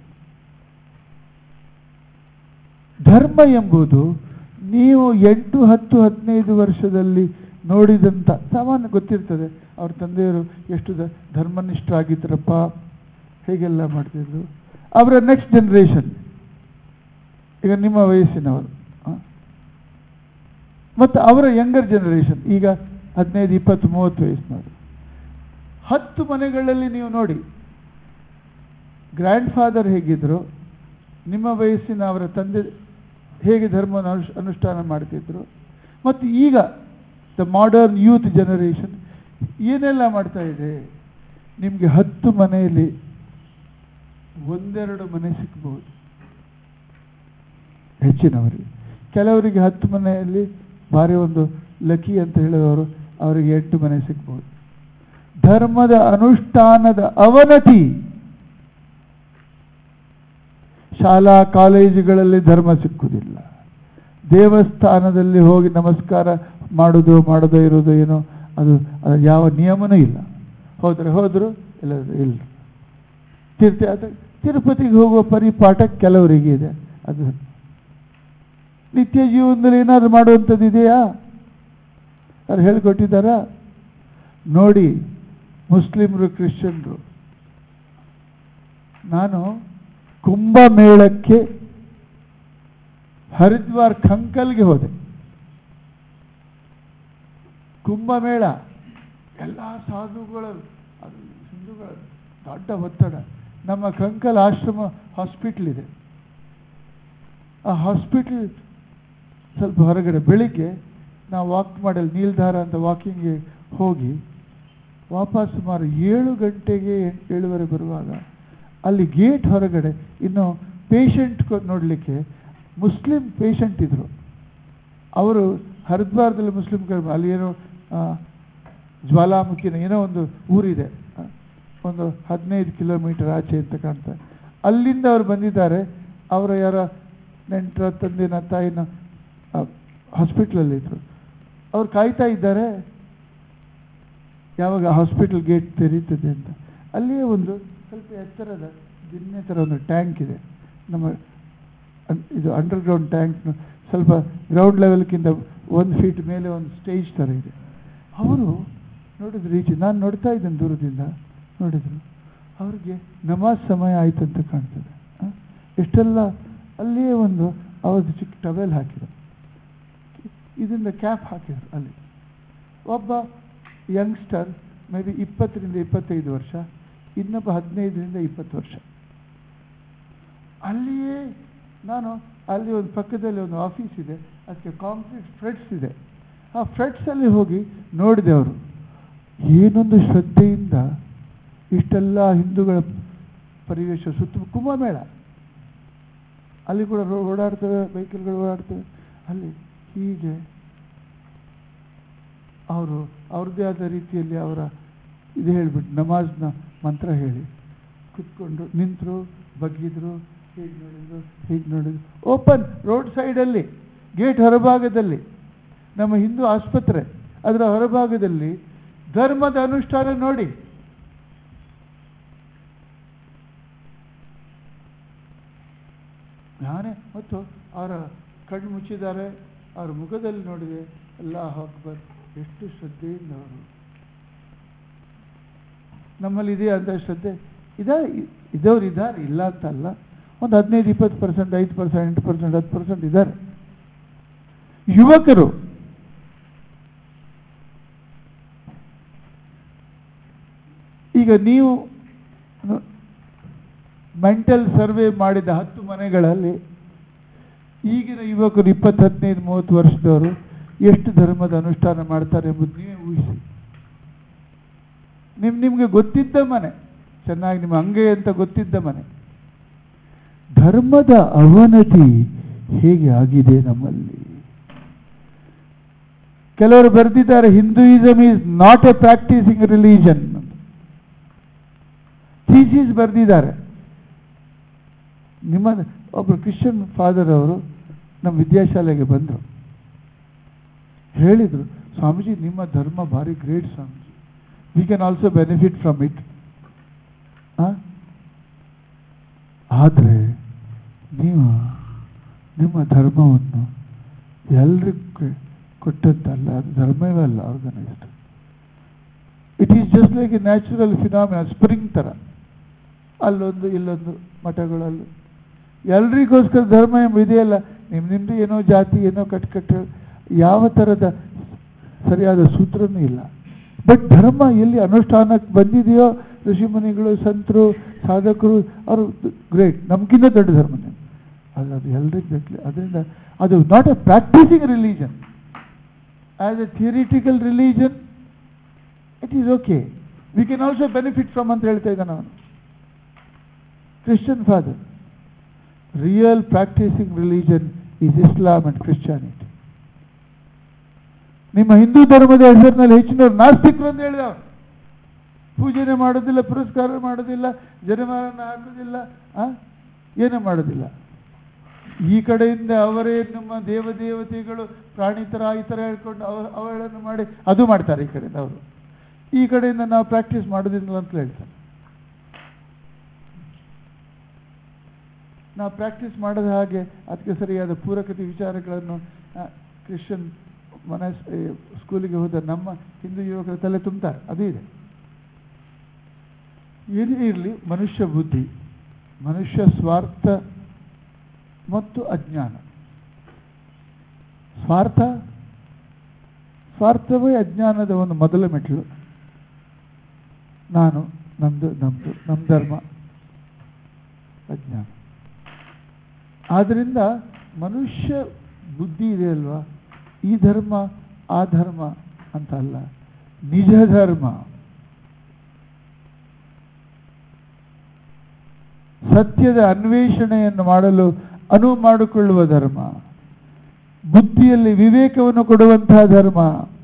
ಧರ್ಮ ಎಂಬುದು ನೀವು ಎಂಟು ಹತ್ತು ಹದಿನೈದು ವರ್ಷದಲ್ಲಿ ನೋಡಿದಂಥ ಸಾಮಾನ್ಯ ಗೊತ್ತಿರ್ತದೆ ಅವ್ರ ತಂದೆಯವರು ಎಷ್ಟು ದ ಧರ್ಮನಿಷ್ಠರಾಗಿದ್ದರಪ್ಪ ಹೇಗೆಲ್ಲ ಮಾಡ್ತಿದ್ರು ಅವರ ನೆಕ್ಸ್ಟ್ ಜನ್ರೇಷನ್ ಈಗ ನಿಮ್ಮ ವಯಸ್ಸಿನವರು ಆ? ಮತ್ತು ಅವರ ಯಂಗರ್ ಜನರೇಷನ್ ಈಗ ಹದಿನೈದು ಇಪ್ಪತ್ತು ಮೂವತ್ತು ವಯಸ್ಸಿನವರು ಹತ್ತು ಮನೆಗಳಲ್ಲಿ ನೀವು ನೋಡಿ ಗ್ರ್ಯಾಂಡ್ ಫಾದರ್ ಹೇಗಿದ್ರು ನಿಮ್ಮ ವಯಸ್ಸಿನ ಅವರ ತಂದೆ ಹೇಗೆ ಧರ್ಮವನ್ನು ಅನುಷ್ ಅನುಷ್ಠಾನ ಮಾಡ್ತಿದ್ರು ಮತ್ತು ಈಗ ದ ಮಾಡರ್ನ್ ಯೂತ್ ಜನರೇಷನ್ ಏನೆಲ್ಲ ಮಾಡ್ತಾ ಇದೆ ನಿಮಗೆ ಹತ್ತು ಮನೆಯಲ್ಲಿ ಒಂದೆರಡು ಮನೆ ಸಿಗ್ಬೋದು ಹೆಚ್ಚಿನವರಿಗೆ ಕೆಲವರಿಗೆ ಹತ್ತು ಮನೆಯಲ್ಲಿ ಭಾರಿ ಒಂದು ಲಕ್ಕಿ ಅಂತ ಹೇಳಿದವರು ಅವರಿಗೆ ಎಂಟು ಮನೆ ಸಿಗ್ಬೋದು ಧರ್ಮದ ಅನುಷ್ಠಾನದ ಅವನತಿ ಶಾಲಾ ಕಾಲೇಜುಗಳಲ್ಲಿ ಧರ್ಮ ಸಿಕ್ಕುವುದಿಲ್ಲ ದೇವಸ್ಥಾನದಲ್ಲಿ ಹೋಗಿ ನಮಸ್ಕಾರ ಮಾಡೋದು ಮಾಡದೇ ಇರೋದು ಏನೋ ಅದು ಅದು ಯಾವ ನಿಯಮನೂ ಇಲ್ಲ ಹೋದ್ರೆ ಹೋದ್ರು ಇಲ್ಲ ಇಲ್ಲ ತೀರ್ಥ ತಿರುಪತಿಗೆ ಹೋಗುವ ಪರಿಪಾಠ ಕೆಲವರಿಗೆ ಇದೆ ಅದು ನಿತ್ಯ ಜೀವನದಲ್ಲಿ ಏನಾದ್ರು ಮಾಡುವಂಥದ್ದು ಇದೆಯಾ ಅವ್ರು ಹೇಳಿಕೊಟ್ಟಿದ್ದಾರಾ ನೋಡಿ ಮುಸ್ಲಿಮರು ಕ್ರಿಶ್ಚಿಯನ್ರು ನಾನು ಕುಂಭಮೇಳಕ್ಕೆ ಹರಿದ್ವಾರ್ ಖಂಕಲ್ಗೆ ಹೋದೆ ಕುಂಭಮೇಳ ಎಲ್ಲ ಸಾಧುಗಳು ಅದು ಹಿಂದೂಗಳ ದೊಡ್ಡ ಒತ್ತಡ ನಮ್ಮ ಕಂಕಲ್ ಆಶ್ರಮ ಹಾಸ್ಪಿಟ್ಲ್ ಇದೆ ಆ ಹಾಸ್ಪಿಟ್ಲ್ ಸ್ವಲ್ಪ ಹೊರಗಡೆ ಬೆಳಿಗ್ಗೆ ನಾವು ವಾಕ್ ಮಾಡಲ್ ನೀಲ್ಧಾರ ಅಂತ ವಾಕಿಂಗ್ಗೆ ಹೋಗಿ ವಾಪಸ್ ಸುಮಾರು ಏಳು ಗಂಟೆಗೆ ಎಂಟು ಏಳುವರೆ ಬರುವಾಗ ಅಲ್ಲಿ ಗೇಟ್ ಹೊರಗಡೆ ಇನ್ನು ಪೇಷಂಟ್ ನೋಡಲಿಕ್ಕೆ ಮುಸ್ಲಿಂ ಪೇಷಂಟ್ ಇದ್ದರು ಅವರು ಹರಿದ್ವಾರದಲ್ಲಿ ಮುಸ್ಲಿಂ ಅಲ್ಲಿ ಏನೋ ಆ, ಜ್ವಾಲಾಮುಖಿನ ಏನೋ ಒಂದು ಊರಿದೆ ಆ, ಒಂದು ಹದಿನೈದು ಕಿಲೋಮೀಟರ್ ಆಚೆ ಅಂತ ಕಾಣ್ತಾರೆ ಅಲ್ಲಿಂದ ಅವರು ಬಂದಿದ್ದಾರೆ ಅವರ ಯಾರ ನೆಂಟರ ತಂದೆನ ತಾಯಿನ ಹಾಸ್ಪಿಟ್ಲಲ್ಲಿ ಇದ್ರು ಅವ್ರು ಕಾಯ್ತಾ ಇದ್ದಾರೆ ಯಾವಾಗ ಹಾಸ್ಪಿಟಲ್ ಗೇಟ್ ತೆರೀತದೆ ಅಂತ ಅಲ್ಲಿಯೇ ಒಂದು ಸ್ವಲ್ಪ ಎತ್ತರದ ದಿನ್ನೆ ಥರ ಒಂದು ಟ್ಯಾಂಕ್ ಇದೆ ನಮ್ಮ ಅನ್- ಇದು ಅಂಡರ್ಗ್ರೌಂಡ್ ಟ್ಯಾಂಕ್ ಸ್ವಲ್ಪ ಗ್ರೌಂಡ್ ಲೆವೆಲ್ಗಿಂತ ಒಂದು ಫೀಟ್ ಮೇಲೆ ಒಂದು ಸ್ಟೇಜ್ ಥರ ಇದೆ ಅವರು ನೋಡಿದ್ರು ಈಚೆ ನಾನು ನೋಡ್ತಾ ಇದ್ದೇನೆ ದೂರದಿಂದ ನೋಡಿದ್ರು ಅವ್ರಿಗೆ ನಮಾಜ್ ಸಮಯ ಆಯ್ತು ಅಂತ ಕಾಣ್ತದೆ ಆ? ಎಷ್ಟೆಲ್ಲ ಅಲ್ಲಿಯೇ ಒಂದು ಅವತ್ತು ಚಿಕ್ಕ ಟವೆಲ್ ಹಾಕಿದ್ರು ಇದರಿಂದ ಕ್ಯಾಪ್ ಹಾಕಿದ್ರು ಅಲ್ಲಿ ಒಬ್ಬ ಯಂಗ್ಸ್ಟರ್ ಮೇ ಬಿ ಇಪ್ಪತ್ತರಿಂದ ಇಪ್ಪತ್ತೈದು ವರ್ಷ ಇನ್ನೊಬ್ಬ ಹದಿನೈದರಿಂದ ಇಪ್ಪತ್ತು ವರ್ಷ ಅಲ್ಲಿಯೇ ನಾನು ಅಲ್ಲಿ ಒಂದು ಪಕ್ಕದಲ್ಲಿ ಒಂದು ಆಫೀಸ್ ಇದೆ ಅದಕ್ಕೆ ಕಾಂಕ್ರೀಟ್ ಫ್ರೆಡ್ಸ್ ಇದೆ ಆ ಫ್ರೆಡ್ಸಲ್ಲಿ ಹೋಗಿ ನೋಡಿದೆ ಅವರು ಏನೊಂದು ಶ್ರದ್ಧೆಯಿಂದ ಇಷ್ಟೆಲ್ಲ ಹಿಂದೂಗಳ ಪರಿವೇಶ ಸುತ್ತ ಕುಂಭಮೇಳ ಅಲ್ಲಿ ಕೂಡ ರೋ- ಓಡಾಡ್ತವೆ ವೆಹಿಕಲ್ಗಳು ಓಡಾಡ್ತವೆ ಅಲ್ಲಿ ಹೀಗೆ ಅವರು ಅವ್ರದ್ದೇ ಆದ ರೀತಿಯಲ್ಲಿ ಅವರ ಇದು ಹೇಳಿಬಿಟ್ಟು ನಮಾಜ್ನ ಮಂತ್ರ ಹೇಳಿ ಕುತ್ಕೊಂಡು ನಿಂತರು ಬಗ್ಗಿದ್ರು ಹೀಗೆ ನೋಡಿದ್ರು ಹೀಗೆ ನೋಡಿದ್ರು ಓಪನ್ ರೋಡ್ ಸೈಡಲ್ಲಿ ಗೇಟ್ ಹೊರಭಾಗದಲ್ಲಿ ನಮ್ಮ ಹಿಂದೂ ಆಸ್ಪತ್ರೆ ಅದರ ಹೊರಭಾಗದಲ್ಲಿ ಧರ್ಮದ ಅನುಷ್ಠಾನ ನೋಡಿ ನಾನೇ ಮತ್ತು ಅವರ ಕಣ್ಣು ಮುಚ್ಚಿದ್ದಾರೆ ಅವರ ಮುಖದಲ್ಲಿ ನೋಡಿದೆ ಅಲ್ಲಾಹ್ ಅಕ್ಬರ್ ಎಷ್ಟು ಶ್ರದ್ಧೆಯಿಂದ ಅವರು ನಮ್ಮಲ್ಲಿ ಇದೆಯಾ ಅಂತ ಶ್ರದ್ಧೆ ಇದ ಇದ್ದವ್ರು ಇದ್ದಾರೆ ಇಲ್ಲ ಅಂತ ಅಲ್ಲ ಒಂದು ಹದಿನೈದು ಇಪ್ಪತ್ತು ಪರ್ಸೆಂಟ್ ಐದು ಪರ್ಸೆಂಟ್ ಎಂಟು ಪರ್ಸೆಂಟ್ ಹತ್ತು ಪರ್ಸೆಂಟ್ ಇದ್ದಾರೆ ಯುವಕರು ಈಗ ನೀವು ಮೆಂಟಲ್ ಸರ್ವೆ ಮಾಡಿದ ಹತ್ತು ಮನೆಗಳಲ್ಲಿ ಈಗಿನ ಯುವಕರು ಇಪ್ಪತ್ತು ಹದಿನೈದು ಮೂವತ್ತು ವರ್ಷದವರು ಎಷ್ಟು ಧರ್ಮದ ಅನುಷ್ಠಾನ ಮಾಡ್ತಾರೆ ಎಂಬುದು ನೀವೇ ಊಹಿಸಿ ನಿಮ್ ನಿಮಗೆ ಗೊತ್ತಿದ್ದ ಮನೆ ಚೆನ್ನಾಗಿ ನಿಮ್ಮ ಅಂಗೈ ಅಂತ ಗೊತ್ತಿದ್ದ ಮನೆ ಧರ್ಮದ ಅವನತಿ ಹೇಗೆ ಆಗಿದೆ ನಮ್ಮಲ್ಲಿ ಕೆಲವರು ಬರೆದಿದ್ದಾರೆ Hinduism is not a practising religion thesis ಬರೆದಿದ್ದಾರೆ ನಿಮ್ಮ ಒಬ್ಬರು ಕ್ರಿಶ್ಚಿಯನ್ ಫಾದರ್ ಅವರು ನಮ್ಮ ವಿದ್ಯಾಶಾಲೆಗೆ ಬಂದರು ಹೇಳಿದರು ಸ್ವಾಮೀಜಿ ನಿಮ್ಮ ಧರ್ಮ ಭಾರಿ great Swamiji we can also benefit from it ಆದರೆ ನೀವು ನಿಮ್ಮ ಧರ್ಮವನ್ನು ಎಲ್ರಿಗೂ ಕೊಟ್ಟಂತಲ್ಲ ಅದು ಧರ್ಮವೇ ಅಲ್ಲ organised it is just like a natural phenomena spring ಥರ ಅಲ್ಲೊಂದು ಇಲ್ಲೊಂದು ಮಠಗಳಲ್ಲೂ ಎಲ್ರಿಗೋಸ್ಕರ ಧರ್ಮ ಎಂಬ ಇದೆಯಲ್ಲ ನಿಮ್ಮ ನಿಮ್ಮದು ಏನೋ ಜಾತಿ ಏನೋ ಕಟ್ ಕಟ್ ಯಾವ ಥರದ ಸರಿಯಾದ ಸೂತ್ರನೂ ಇಲ್ಲ ಬಟ್ ಧರ್ಮ ಎಲ್ಲಿ ಅನುಷ್ಠಾನಕ್ಕೆ ಬಂದಿದೆಯೋ ಋಷಿಮುನಿಗಳು ಸಂತರು ಸಾಧಕರು ಅವರು ಗ್ರೇಟ್ ನಮಗಿಂತ ದೊಡ್ಡ ಧರ್ಮ ಅದು ಅದು ಎಲ್ರಿಗೂ ಬೇಕು ಅದರಿಂದ ಅದು not a practising religion as a theoretical religion it is okay we can also benefit from ಅಂತ ಹೇಳ್ತಾ ಇದ್ದಾನೆ ಅವನು Christian father real practising religion is Islam and Christianity ನಿಮ್ಮ ಹಿಂದೂ ಧರ್ಮದ ಹೆಸರಿನಲ್ಲಿ ಹೆಚ್ಚಿನವರು ನಾಸ್ತಿಕರು ಅಂತ ಹೇಳಿದ ಅವನು. ಪೂಜೆನೆ ಮಾಡೋದಿಲ್ಲ ಪುರಸ್ಕಾರ ಮಾಡೋದಿಲ್ಲ ಜನಮಾನ ಹಾಕೋದಿಲ್ಲ ಆ? ಏನೂ ಮಾಡೋದಿಲ್ಲ ಈ ಕಡೆಯಿಂದ ಅವರೇ ನಮ್ಮ ದೇವದೇವತೆಗಳು ಪ್ರಾಣಿ ಥರ ಈ ಥರ ಹೇಳ್ಕೊಂಡು ಅವ ಅವಳನ್ನು ಮಾಡಿ ಅದು ಮಾಡ್ತಾರೆ ಈ ಕಡೆಯಿಂದ ಅವರು ಈ ಕಡೆಯಿಂದ ನಾವು ಪ್ರಾಕ್ಟೀಸ್ ಮಾಡೋದಿಲ್ಲ ಅಂತ ಹೇಳ್ತಾರೆ ನಾವು ಪ್ರಾಕ್ಟೀಸ್ ಮಾಡದ ಹಾಗೆ ಅದಕ್ಕೆ ಸರಿಯಾದ ಪೂರಕತೆ ವಿಚಾರಗಳನ್ನು ಆ, ಕ್ರಿಶ್ಚಿಯನ್ ಮನಸ್ ಏ, ಸ್ಕೂಲಿಗೆ ಹೋದ ನಮ್ಮ ಹಿಂದೂ ಯುವಕರ ತಲೆ ತುಂಬ್ತಾರೆ ಅದು ಇದೆ ಏನೇ ಇರಲಿ ಮನುಷ್ಯ ಬುದ್ಧಿ ಮನುಷ್ಯ ಸ್ವಾರ್ಥ ಮತ್ತು ಅಜ್ಞಾನ ಸ್ವಾರ್ಥ ಸ್ವಾರ್ಥವೇ ಅಜ್ಞಾನದ ಒಂದು ಮೊದಲ ಮೆಟ್ಲು ನಾನು ನಮ್ಮದು ನಮ್ಮದು ನಮ್ಮ ಧರ್ಮ ಅಜ್ಞಾನ ಆದ್ದರಿಂದ ಮನುಷ್ಯ ಬುದ್ಧಿ ಇದೆ ಅಲ್ವಾ ಈ ಧರ್ಮ ಆ ಧರ್ಮ ಅಂತ ಅಲ್ಲ ನಿಜ ಧರ್ಮ ಸತ್ಯದ ಅನ್ವೇಷಣೆಯನ್ನು ಮಾಡಲು ಅನುವು ಮಾಡಿಕೊಳ್ಳುವ ಧರ್ಮ ಬುದ್ಧಿಯಲ್ಲಿ ವಿವೇಕವನ್ನು ಕೊಡುವಂತಹ ಧರ್ಮ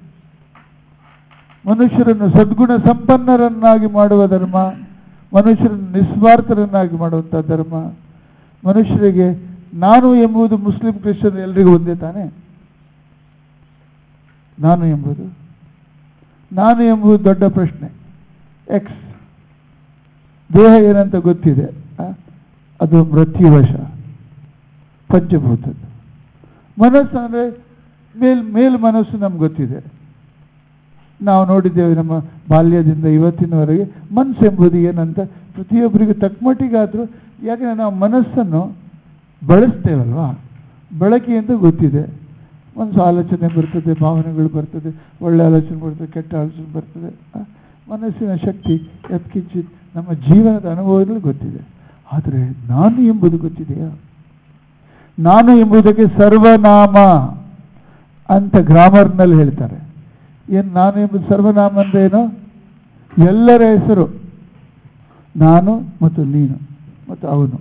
ಮನುಷ್ಯರನ್ನು ಸದ್ಗುಣ ಸಂಪನ್ನರನ್ನಾಗಿ ಮಾಡುವ ಧರ್ಮ ಮನುಷ್ಯರನ್ನು ನಿಸ್ವಾರ್ಥರನ್ನಾಗಿ ಮಾಡುವಂತಹ ಧರ್ಮ ಮನುಷ್ಯರಿಗೆ ನಾನು ಎಂಬುದು ಮುಸ್ಲಿಂ ಕ್ರಿಶ್ಚಿಯನ್ ಎಲ್ರಿಗೂ ಒಂದೇ ತಾನೆ ನಾನು ಎಂಬುದು ನಾನು ಎಂಬುದು ದೊಡ್ಡ ಪ್ರಶ್ನೆ ಎಕ್ಸ್ ದೇಹ ಏನಂತ ಗೊತ್ತಿದೆ ಆ? ಅದು ಮೃತ್ಯುವಶ ಪಂಚಭೂತದ್ದು ಮನಸ್ಸು ಅಂದರೆ ಮೇಲ್ ಮೇಲ್ ಮನಸ್ಸು ನಮ್ಗೆ ಗೊತ್ತಿದೆ ನಾವು ನೋಡಿದ್ದೇವೆ ನಮ್ಮ ಬಾಲ್ಯದಿಂದ ಇವತ್ತಿನವರೆಗೆ ಮನಸ್ಸು ಎಂಬುದು ಏನಂತ ಪ್ರತಿಯೊಬ್ಬರಿಗೂ ತಕ್ಕಮಟ್ಟಿಗಾದರೂ ಯಾಕಂದರೆ ನಾವು ಮನಸ್ಸನ್ನು ಬಳಸ್ತೇವಲ್ವಾ ಬಳಕೆ ಅಂತ ಗೊತ್ತಿದೆ ಮನಸ್ಸು ಆಲೋಚನೆ ಬರ್ತದೆ ಭಾವನೆಗಳು ಬರ್ತದೆ ಒಳ್ಳೆ ಆಲೋಚನೆ ಬರ್ತದೆ ಕೆಟ್ಟ ಆಲೋಚನೆ ಬರ್ತದೆ ಆ, ಮನಸ್ಸಿನ ಶಕ್ತಿ ಎತ್ಕಿಂಚಿತ್ ನಮ್ಮ ಜೀವನದ ಅನುಭವಗಳು ಗೊತ್ತಿದೆ ಆದರೆ ನಾನು ಎಂಬುದು ಗೊತ್ತಿದೆಯಾ ನಾನು ಎಂಬುದಕ್ಕೆ ಸರ್ವನಾಮ ಅಂತ ಗ್ರಾಮರ್ನಲ್ಲಿ ಹೇಳ್ತಾರೆ ಏನು ನಾನು ಎಂಬುದು ಸರ್ವನಾಮ ಅಂದ್ರೆ ಏನು ಎಲ್ಲರ ಹೆಸರು ನಾನು ಮತ್ತು ನೀನು ಮತ್ತು ಅವನು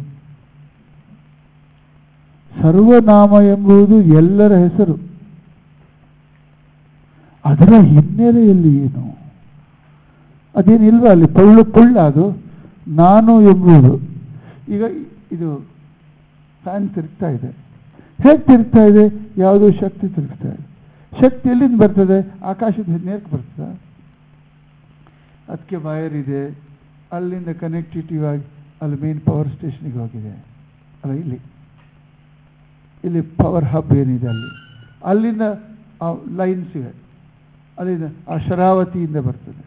ಸರ್ವನಾಮ ಎಂಬುದು ಎಲ್ಲರ ಹೆಸರು ಅದರ ಹಿನ್ನೆಲೆಯಲ್ಲಿ ಏನು ಅದೇನಿಲ್ವಾ ಅಲ್ಲಿ ಪಳ್ಳು ಪುಳ್ಳ ಅದು ನಾನು ಎಂಬುದು ಈಗ ಇದು ಫ್ಯಾನ್ ತಿರುಗ್ತಾ ಇದೆ ಹೇಗೆ ತಿರುಗ್ತಾ ಇದೆ ಯಾವುದೋ ಶಕ್ತಿ ತಿರುಗ್ತಾ ಇದೆ ಶಕ್ತಿ ಎಲ್ಲಿಂದ ಬರ್ತದೆ ಆಕಾಶದ ನೇರಕ್ಕೆ ಬರ್ತದೆ ಅದಕ್ಕೆ ವೈರ್ ಇದೆ ಅಲ್ಲಿಂದ ಕನೆಕ್ಟಿವಿಟಿವ್ ಆಗಿ ಅಲ್ಲಿ ಮೇನ್ ಪವರ್ ಸ್ಟೇಷನ್ಗೆ ಹೋಗಿದೆ ಅಲ್ಲ ಇಲ್ಲಿ ಇಲ್ಲಿ ಪವರ್ ಹಬ್ ಏನಿದೆ ಅಲ್ಲಿ ಅಲ್ಲಿಂದ ಲೈನ್ಸ್ ಇವೆ ಅಲ್ಲಿಂದ ಆ ಶರಾವತಿಯಿಂದ ಬರ್ತದೆ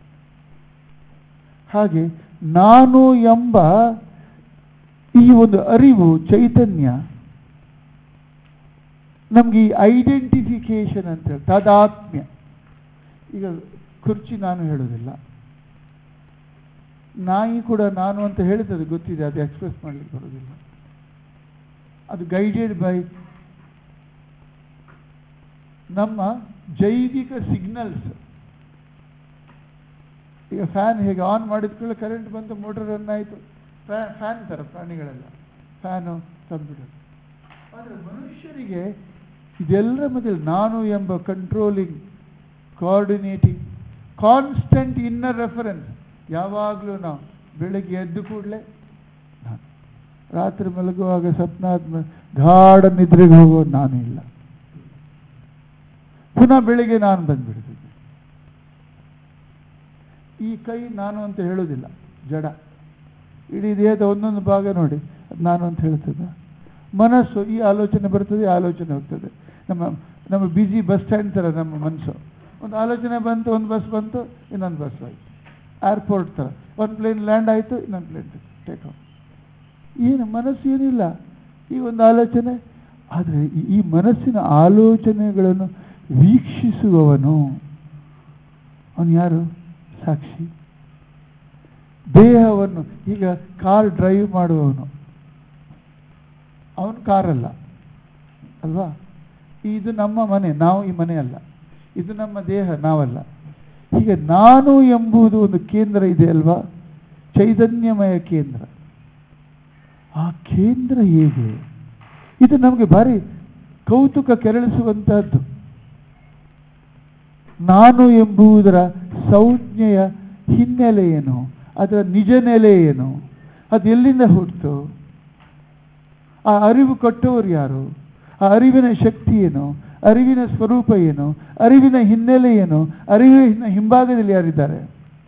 ಹಾಗೆ ನಾನು ಎಂಬ ಈ ಒಂದು ಅರಿವು ಚೈತನ್ಯ ನಮಗೆ ಈ ಐಡೆಂಟಿಫಿಕೇಶನ್ ಅಂತ ಹೇಳಿ ತಾದಾತ್ಮ್ಯ ಈಗ ಕುರ್ಚಿ ನಾನು ಹೇಳೋದಿಲ್ಲ ನಾಯಿ ಕೂಡ ನಾನು ಅಂತ ಹೇಳ್ತದೆ ಗೊತ್ತಿದೆ ಅದು ಎಕ್ಸ್ಪ್ರೆಸ್ ಮಾಡ್ಲಿಕ್ಕೆ ಬರೋದಿಲ್ಲ ಅದು ಗೈಡೆಡ್ ಬೈ ನಮ್ಮ ಜೈವಿಕ ಸಿಗ್ನಲ್ಸ್ ಈಗ ಫ್ಯಾನ್ ಹೇಗೆ ಆನ್ ಮಾಡಿದ ಕೂಡಲೇ ಕರೆಂಟ್ ಬಂತು ಮೋಟರ್ ರನ್ ಆಯಿತು ಫ್ಯಾನ್ ಥರ ಪ್ರಾಣಿಗಳೆಲ್ಲ ಫ್ಯಾನು ಕಂಪ್ಯೂಟರ್ ಆದರೆ ಮನುಷ್ಯರಿಗೆ ಇದೆಲ್ಲರ ಮಧ್ಯೆ ನಾನು ಎಂಬ controlling coordinating constant inner reference ಯಾವಾಗಲೂ ನಾವು ಬೆಳಗ್ಗೆ ಎದ್ದು ಕೂಡಲೇ ನಾನು ರಾತ್ರಿ ಮಲಗುವಾಗ ಸ್ವಪ್ನ ಆದ್ಮೇಲೆ ಗಾಢ ನಿದ್ರೆಗೆ ಹೋಗೋ ನಾನು ಇಲ್ಲ ಪುನಃ ಬೆಳಿಗ್ಗೆ ನಾನು ಬಂದ್ಬಿಡ್ತೀನಿ ಈ ಕೈ ನಾನು ಅಂತ ಹೇಳೋದಿಲ್ಲ ಜಡ ಇಡೀ ದೇಹದ ಒಂದೊಂದು ಭಾಗ ನೋಡಿ ಅದ್ ನಾನು ಅಂತ ಹೇಳ್ತದೆ ಮನಸ್ಸು ಈ ಆಲೋಚನೆ ಬರ್ತದೆ ಈ ಆಲೋಚನೆ ಹೋಗ್ತದೆ ನಮ್ಮ ನಮ್ಮ ಬಿಜಿ ಬಸ್ ಸ್ಟ್ಯಾಂಡ್ ಥರ ನಮ್ಮ ಮನಸ್ಸು ಒಂದು ಆಲೋಚನೆ ಬಂತು ಒಂದು ಬಸ್ ಬಂತು ಇನ್ನೊಂದು ಬಸ್ ಆಯಿತು ಏರ್ಪೋರ್ಟ್ ಥರ ಒಂದು ಪ್ಲೇನ್ ಲ್ಯಾಂಡ್ ಆಯಿತು ಇನ್ನೊಂದು ಪ್ಲೇನ್ ಟೇಕ್ ಆಫ್ ಏನು ಮನಸ್ಸು ಏನಿಲ್ಲ ಈ ಒಂದು ಆಲೋಚನೆ ಆದರೆ ಈ- ಈ ಮನಸ್ಸಿನ ಆಲೋಚನೆಗಳನ್ನು ವೀಕ್ಷಿಸುವವನು ಅವನು ಯಾರು ಸಾಕ್ಷಿ ದೇಹವನ್ನು ಈಗ ಕಾರ್ ಡ್ರೈವ್ ಮಾಡುವವನು ಅವನು ಕಾರಲ್ಲ ಅಲ್ವಾ ಇದು ನಮ್ಮ ಮನೆ ನಾವು ಈ ಮನೆ ಅಲ್ಲ ಇದು ನಮ್ಮ ದೇಹ ನಾವಲ್ಲ ಹೀಗೆ ನಾನು ಎಂಬುದು ಒಂದು ಕೇಂದ್ರ ಇದೆ ಅಲ್ವಾ ಚೈತನ್ಯಮಯ ಕೇಂದ್ರ ಆ ಕೇಂದ್ರ ಹೇಗೆ ಇದು ನಮಗೆ ಭಾರಿ ಕೌತುಕ ಕೆರಳಿಸುವಂತಹದ್ದು ನಾನು ಎಂಬುದರ ಸಂಜ್ಞೆಯ ಹಿನ್ನೆಲೆ ಏನು ಅದರ ನಿಜ ನೆಲೆ ಏನು ಅದು ಎಲ್ಲಿಂದ ಹುಟ್ಟಿತು ಆ ಅರಿವು ಕೊಟ್ಟವರು ಯಾರು ಆ ಅರಿವಿನ ಶಕ್ತಿ ಏನು ಅರಿವಿನ ಸ್ವರೂಪ ಏನು ಅರಿವಿನ ಹಿನ್ನೆಲೆ ಏನು ಅರಿವಿನ ಹಿಂಭಾಗದಲ್ಲಿ ಯಾರಿದ್ದಾರೆ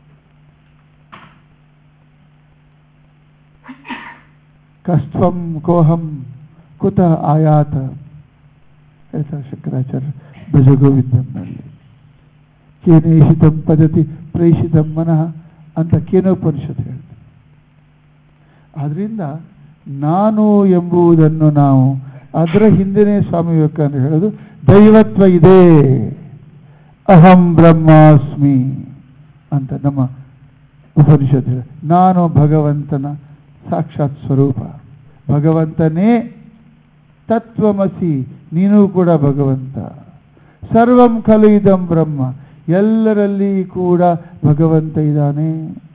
ಕಸ್ತ್ವಂ ಕೋಹಂ ಕುತ ಆಯಾತ ಹೇಳ್ತಾರೆ ಶಂಕರಾಚಾರ್ಯ ಭಜಗೋವಿಂದನಲ್ಲಿ ಕೇನೇಷಿತಂ ಪದತಿ ಪ್ರೇಷಿತಂ ಮನಃ ಅಂತ ಕೇನೋಪನಿಷತ್ ಹೇಳ್ತಾರೆ ಆದ್ರಿಂದ ನಾನು ಎಂಬುದನ್ನು ನಾವು ಅದರ ಹಿಂದೆನೇ ಸ್ವಾಮಿ ವಿವೇಕಾನಂದ ಹೇಳೋದು ದೈವತ್ವ ಇದೆ ಅಹಂ ಬ್ರಹ್ಮಾಸ್ಮಿ ಅಂತ ನಮ್ಮ ಉಪನಿಷತ್ ಹೇಳ ನಾನು ಭಗವಂತನ ಸಾಕ್ಷಾತ್ ಸ್ವರೂಪ ಭಗವಂತನೇ ತತ್ವಮಸಿ ನೀನು ಕೂಡ ಭಗವಂತ ಸರ್ವಂ ಖಲು ಇದಂ ಬ್ರಹ್ಮ ಎಲ್ಲರಲ್ಲಿ ಕೂಡ ಭಗವಂತ ಇದ್ದಾನೆ